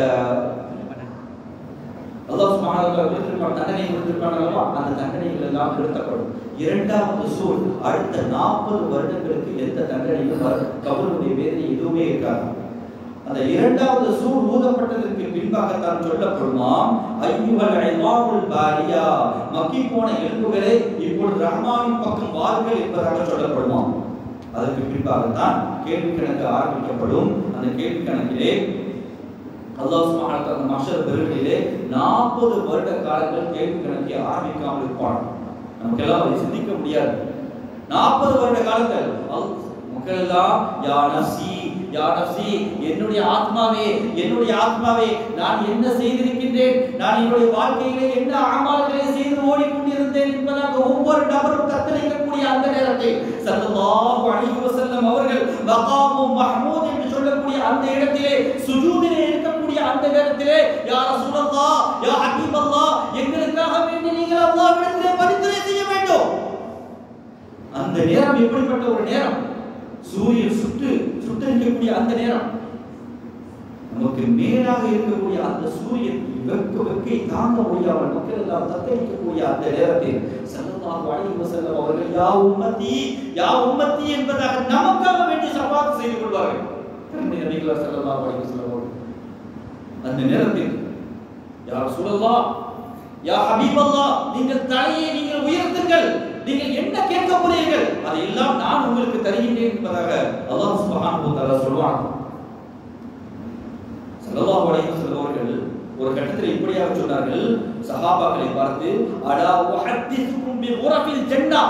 அல்லாஹ் சுப்ஹானஹு வ தஆலா கொடுத்திருப்பான் தண்டனை கொடுத்திருப்பான் அல்லவா அந்த தண்டனைகள் எல்லாம் நிறுத்தப்படும் இரண்டாவது சூழ் அடுத்த நாற்பது வருடங்களுக்கு எந்த தண்டனையும் வர கபருடைய வேதனை எதுவுமே இருக்காது அந்த இரண்டாவது சூழ் ஊதப்பட்டதற்கு பின்பாகத்தான் சொல்லப்படுமாம் ஐயுகள் ஐவாவுல் பாரியா மக்கி போன எலும்புகளே இப்பொழுது ரஹ்மானின் பக்கம் வாருங்கள் என்பதாக சொல்லப்படுமாம் அதற்கு பின்பாகத்தான் கேள்வி கணக்கு ஆரம்பிக்கப்படும் அந்த கேள்வி கணக்கிலே அல்லாஹ் சுப்ஹானஹு வ தஆலா மஹ்ஷர் பெருவிலே 40 வருட காலங்கள் கேள்வி கணக்கை ஆரம்பிக்காமல் இருப்பான் நமக்கெல்லாம் அதை சிந்திக்க முடியாது 40 வருட காலங்கள் அல்- மக்கள் எல்லாம் யா நஃப்ஸி யா நஃப்ஸி என்னுடைய ஆத்மாவே என்னுடைய ஆத்மாவே நான் என்ன செய்திருக்கின்றேன் நான் என்னுடைய வாழ்க்கையிலே என்ன அமல்களை செய்து ஓடிக்கொண்டிருந்தேன் என்பதாக ஒவ்வொரு நபரும் தத்தளிக்கக்கூடிய அந்த நேரத்தில் ஸல்லல்லாஹு அலைஹி வஸல்லம் அவர்கள் மகாமு மஹ்மூத் என்று சொல்லக்கூடிய அந்த இடத்திலே சுஜூதிலே இருக்கக்கூடிய அந்த நேரத்திலே யா ரசூலல்லாஹ் யா ஹபீபல்லாஹ் எங்களுக்காக வேண்டி நீங்கள் அல்லாஹ்விடத்திலே பரிந்துரை செய்ய வேண்டும் அந்த நேரம் எப்படிப்பட்ட ஒரு நேரம் சூரியன் சுட்டு சுட்டரிக்கக்கூடிய அந்த நேரம் நமக்கு மேலாக இருக்கக்கூடிய அந்த சூரியன் வெக்க வெக்கை தாங்க முடியாமல் மக்கள் எல்லாம் தத்தளிக்கக்கூடிய அந்த நேரத்தில் ஸல்லல்லாஹு அலைஹி வஸல்லம் அவர்கள் யா உம்மத்தி யா உம்மத்தி என்பதாக நமக்காக வேண்டி சவாத் செய்து கொள்வார்கள் கருணை நபிகளார் ஸல்லல்லாஹு அலைஹி வஸல்லம் அவர்கள் அந்த நேரத்தில் யா ரசூலல்லாஹ் யா ஹபீபல்லாஹ் நீங்கள் தலையை நீங்கள் உயர்த்துங்கள் நீங்கள் என்ன கேட்க போறீர்கள் அதையெல்லாம் நான் உங்களுக்கு தருகின்றேன் என்பதாக அல்லாஹ் சுப்ஹானஹு வ தஆலா சொல்வான் ஸல்லல்லாஹு அலைஹி வஸல்லம் அவர்கள் ஒரு கட்டத்தில் இப்படியாக சொன்னார்கள் சஹாபாக்களை பார்த்து அடா உஹத்திஸுக்கும் பி உரஃபில் ஜன்னah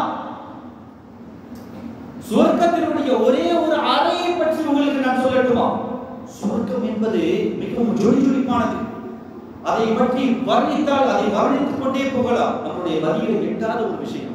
சுவர்க்கத்தினுடைய ஒரே ஒரு அறையை பற்றி உங்களுக்கு நான் சொல்லட்டுமா சுவர்க்கம் என்பது மிகவும் ஜொலி ஜொலிப்பானது அதை பற்றி வர்ணித்தால் அதை வர்ணித்துக் கொண்டே போகலாம் நம்முடைய மதியில் எட்டாத ஒரு விஷயம்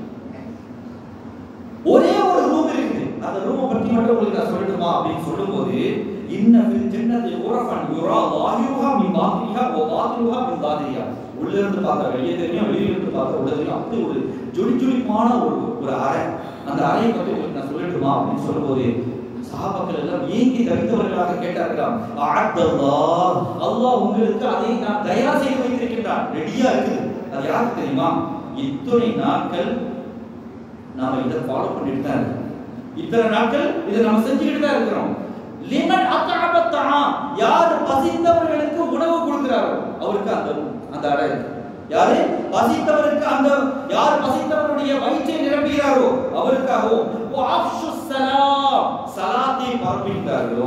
ஒரே ஒரு ரூம் இருக்குது அந்த ரூமை பற்றி மட்டும் உங்களுக்கு நான் சொல்லட்டுமா அப்படின்னு சொல்லும்போது இன்ன ஃபில் ஜன்னதி உரஃபன் யுரா லாஹிருஹா மின் பாத்திரிஹா வ பாத்திருஹா மின் பாத்திரிஹா உள்ள இருந்து பார்த்தா வெளியே தெரியும் வெளியில இருந்து பார்த்தா உள்ள தெரியும் அப்படி ஒரு ஜொலி ஜொலிப்பான ஒரு ஒரு அறை அந்த அறையை பற்றி உங்களுக்கு நான் சொல்லட்டுமா அப்படின்னு சொல்லும்போது சஹாபாக்கள் எல்லாம் ஏங்கி தவித்தவர்களாக கேட்டார்களாம் அஅத்தல்லாஹ் அல்லாஹ் உங்களுக்கு அதை நான் தயார் செய்து வைத்திருக்கின்றான் ரெடியா இருக்குது அது யாருக்கு தெரியுமா இத்துணை நாட்கள் நாம இதை ஃபாலோ பண்ணிட்டு தான் இருக்கோம் இத்தனை நாட்கள் இதை நம்ம செஞ்சுக்கிட்டு தான் இருக்கிறோம் லிமன் அத்தஅப தஆம் யார் பசித்தவர்களுக்கு உணவு கொடுக்கிறாரோ அவருக்கு அந்த அந்த அடை இருக்கு. யாரு பசித்தவருக்கு அந்த யார் பசித்தவருடைய வயிற்றை நிரப்புகிறாரோ அவருக்காகவும் வஅஃஷு ஸலாம் ஸலாத்தை பரப்புகிறார்களோ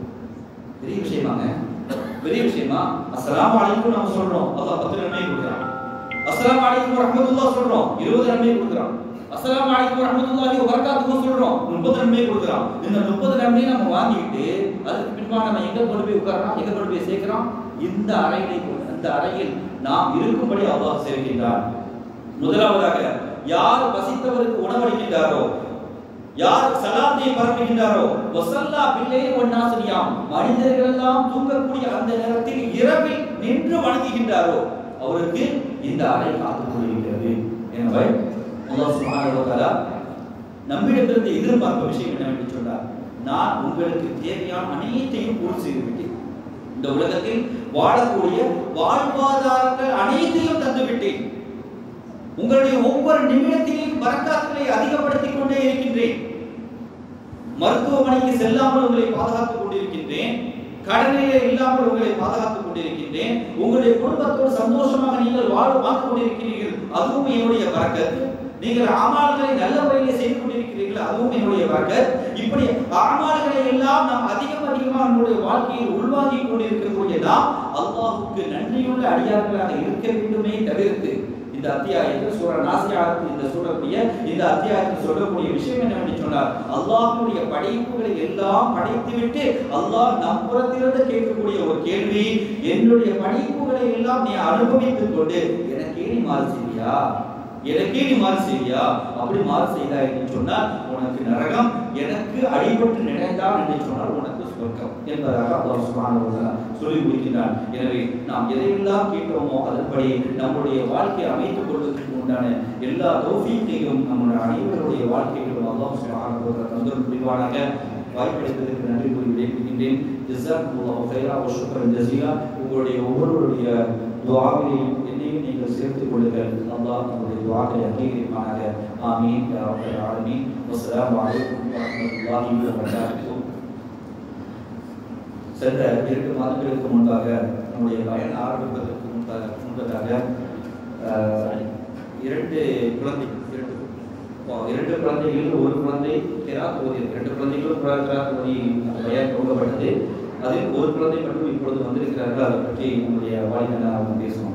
பெரிய விஷயமாங்க பெரிய விஷயமா அஸ்ஸலாமு அலைக்கும் நாம சொல்றோம் அல்லாஹ் பத்து நன்மை கொடுக்குறான் அஸ்ஸலாமு அலைக்கும் வரஹ்மத்துல்லாஹ் சொல்றோம் 20 நன்மை கொடுக்குறான் அஸ்ஸலாமு அலைக்கும் வரஹ்மத்துல்லாஹி வபரகாத்துஹு சொல்றோம் 30 நன்மை கொடுக்குறான் இந்த 30 நன்மையை நம்ம வாங்கிட்டு அதுக்கு பின்பாக நம்ம எங்க கொண்டு போய் உட்கார்றோம் எங்க கொண்டு போய் சேர்க்கிறோம் இந்த அறையிலே கொண்டு- இந்த அறையில் நாம் இருக்கும்படி அல்லாஹ் சேர்க்கின்றான் முதலாவதாக யார் பசித்தவருக்கு உணவளிக்கின்றாரோ யார் சலாத்தை பரப்புகின்றாரோ வசல்லா பிள்ளை ஒன்னாசிரியாம் மனிதர்கள் எல்லாம் தூங்கக்கூடிய அந்த நேரத்தில் இரவில் நின்று வணங்குகின்றாரோ அவருக்கு இந்த அறை காத்துக் கொள்கின்றது எனவே அல்லாஹ் சுப்ஹானஹு வ தஆலா நம்மிடமிருந்து எதிர்பார்க்கும் விஷயம் என்னவென்று சொன்னார் நான் உங்களுக்கு தேவையான அனைத்தையும் பூர்த்தி செய்து விட்டேன் இந்த உலகத்தில் வாழக்கூடிய வாழ்வாதாரங்கள் அனைத்தையும் தந்து விட்டேன் உங்களுடைய ஒவ்வொரு நிமிடத்திலும் பரக்காத்துகளை அதிகப்படுத்திக் கொண்டே இருக்கின்றேன் மருத்துவமனைக்கு செல்லாமல் உங்களை பாதுகாத்துக் கொண்டிருக்கின்றேன் கடனிலே இல்லாமல் உங்களை பாதுகாத்துக் கொண்டிருக்கின்றேன் உங்களுடைய குடும்பத்தோடு சந்தோஷமாக நீங்கள் வாழ வாழ்ந்து கொண்டிருக்கிறீர்கள் அதுவும் என்னுடைய பரக்கத் நீங்கள் ஆமால்களை நல்ல முறையிலே செய்து கொண்டிருக்கிறீர்கள் அதுவும் என்னுடைய பரக்கத் இப்படி ஆமால்களை எல்லாம் நாம் அதிகம் அதிகமாக நம்முடைய வாழ்க்கையில் உள்வாங்கிக் கொண்டிருக்கக்கூடிய நாம் அல்லாஹ்வுக்கு நன்றியுள்ள அடியார்களாக இருக்க வேண்டுமே தவிர்த்து இந்த அத்தியாயத்தில் சூர நாசியாத் இந்த சூழக்கூடிய இந்த அத்தியாயத்தில் சொல்லக்கூடிய விஷயம் என்னவென்று சொன்னார் அல்லாஹ்வுடைய படைப்புகளை எல்லாம் படைத்துவிட்டு அல்லாஹ் நம் புறத்திலிருந்து கேட்கக்கூடிய ஒரு கேள்வி என்னுடைய படைப்புகளை எல்லாம் நீ அனுபவித்துக் கொண்டு எனக்கே நீ மாறு செய்வியா எனக்கே நீ மாறு செய்வியா அப்படி மாறு செய்தாய் என்று சொன்னால் உனக்கு நரகம் எனக்கு அடிபட்டு நினைந்தான் என்று சொன்னால் உனக்கு சொர்க்கம் என்பதாக அல்லாஹ் சுப்ஹானஹு வ தஆலா சொல்லி முடிக்கின்றான் எனவே நாம் எதையெல்லாம் கேட்டோமோ அதன்படி நம்முடைய வாழ்க்கையை அமைத்துக் கொள்வதற்கு உண்டான எல்லா தௌஃபீக்கையும் நம்முடைய அனைவருடைய வாழ்க்கையிலும் அல்லாஹ் சுப்ஹானஹு வ தஆலா தந்தல் புரிவானாக வாய்ப்பளித்ததற்கு நன்றி கூறி விடைபெறுகின்றேன் ஜஸாக்குல்லாஹு கைரா வ ஷுக்ரன் ஜஸீலா உங்களுடைய ஒவ்வொருவருடைய துஆவிலையும் என்னையும் நீங்கள் சேர்த்துக் கொள்ளுங்கள் அல்லாஹ் நம்முடைய துஆக்களை அங்கீகரிப்பானாக ஆமீன் யா ரப்பல் ஆலமீன் வஸ்ஸலாமு அலைக்கும் வரஹ்மத்துல்லாஹி வ பரகாத்துஹு சென்ற இரண்டு மாதங்களுக்கு முன்பாக நம்முடைய பயன் ஆரம்பிப்பதற்கு முன்பாக முன்பதாக ஆஹ், இரண்டு குழந்தைகள் இரண்டு ஓ, இரண்டு குழந்தைகள் ஒரு குழந்தை கிராத் ஓதி இரண்டு குழந்தைகளும் கிராத் கிராத் ஓதி அந்த பெயர் கொடுக்கப்பட்டது அதில் ஒரு குழந்தை மட்டும் இப்பொழுது வந்திருக்கிறார்கள் அதை பற்றி நம்முடைய வாலிபன அவங்க பேசுவாங்க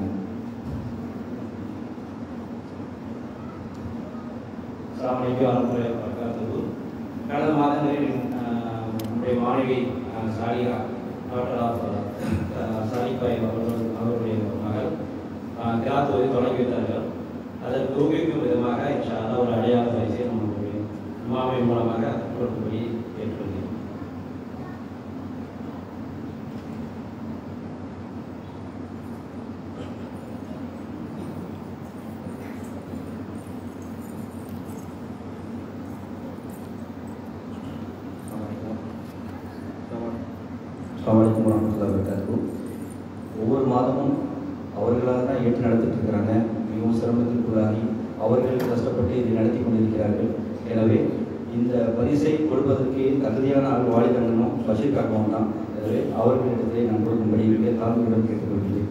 அஸ்ஸலாமு அலைக்கும் வரஹ்மத்துல்லாஹி வபரகாத்துஹு கடந்த மாதங்களில் ஆஹ், நம்முடைய மாணவி ஆஹ், சாலியா டாக்டர் ஆஃப் சாலிபாய் அவர்கள் அவருடைய மகள் கிராத்துவதை தொடங்கி வைத்தார்கள் அதற்கு ஊக்குவிக்கும் விதமாக இன்ஷா அல்லாஹ் ஒரு அடையாள பரிசை நம்முடைய மாமை மூலமாக கொடுக்கும்படி கேட்டுக்கொள்கிறேன் அஸ்ஸலாமு வரமத்துல்லாஹி வபரகாத்துஹு ஒவ்வொரு மாதமும் அவர்களாக தான் ஏற்று நடத்திட்டு இருக்கிறாங்க மிகவும் சிரமத்திற்குள்ளாகி அவர்கள் கஷ்டப்பட்டு இதை நடத்தி கொண்டிருக்கிறார்கள் எனவே இந்த பரிசை கொடுப்பதற்கு தகுதியான ஆள் வாலிதங்கனும் பஷீர் காக்கவும் தான் எனவே அவர்களிடத்திலே நான் கொடுக்கும்படி மிக தாழ்மையுடன் கேட்டுக்கொள்கிறேன்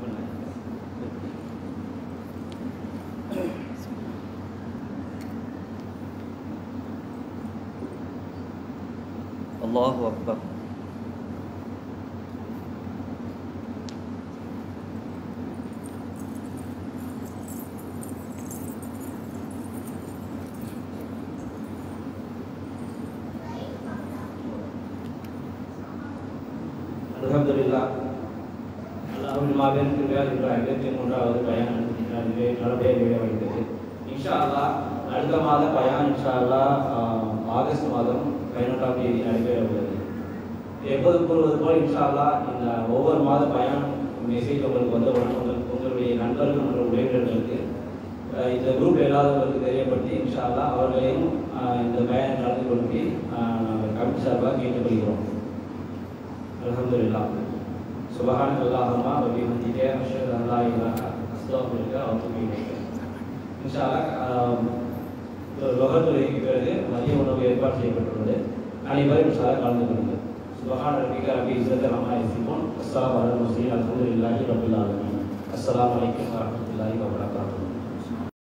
அல்லாஹு அக்பர் அல்ஹம்துலில்லாஹ் அல்லாஹ்வின் மாபெரும் கிருபையால் இன்று ஐம்பத்தி மூன்றாவது பயான் இதுவே நல்லபடியாக நிறைவடைந்தது இன்ஷா அல்லாஹ் அடுத்த மாத பயான் இன்ஷா அல்லாஹ் ஆஹ், ஆகஸ்ட் மாதம் பதினொன்றாம் தேதி நடைபெற உள்ளது எப்போது கூறுவது போல் இன்ஷா அல்லாஹ் இந்த ஒவ்வொரு மாத பயான் மெசேஜ் உங்களுக்கு வந்தவுடன் உங்களுக்கு உங்களுடைய நண்பர்கள் மற்றும் உறவினர்களுக்கு ஆஹ், இந்த குரூப் இல்லாதவர்களுக்கு தெரியப்படுத்தி இன்ஷா அல்லாஹ் அவர்களையும் ஆஹ், இந்த பயான் நடத்தி கொடுத்து நாங்கள் கமிட்டி சார்பாக கேட்டுக்கொள்கிறோம் الحمد لله سبحانك اللهم وبحمدك أشهد أن لا إله أستغفرك وأتوب إليك إن شاء الله லொகத்துறைக்கு பிறகு மதிய உணவு ஏற்பாடு செய்யப்பட்டுள்ளது அனைவரும் இன்ஷா அல்லாஹ் கலந்து கொள்ளுங்கள் سبحان ربك رب العزة عما يصفون والسلام على المرسلين الحمد لله رب العالمين السلام عليكم ورحمة الله وبركاته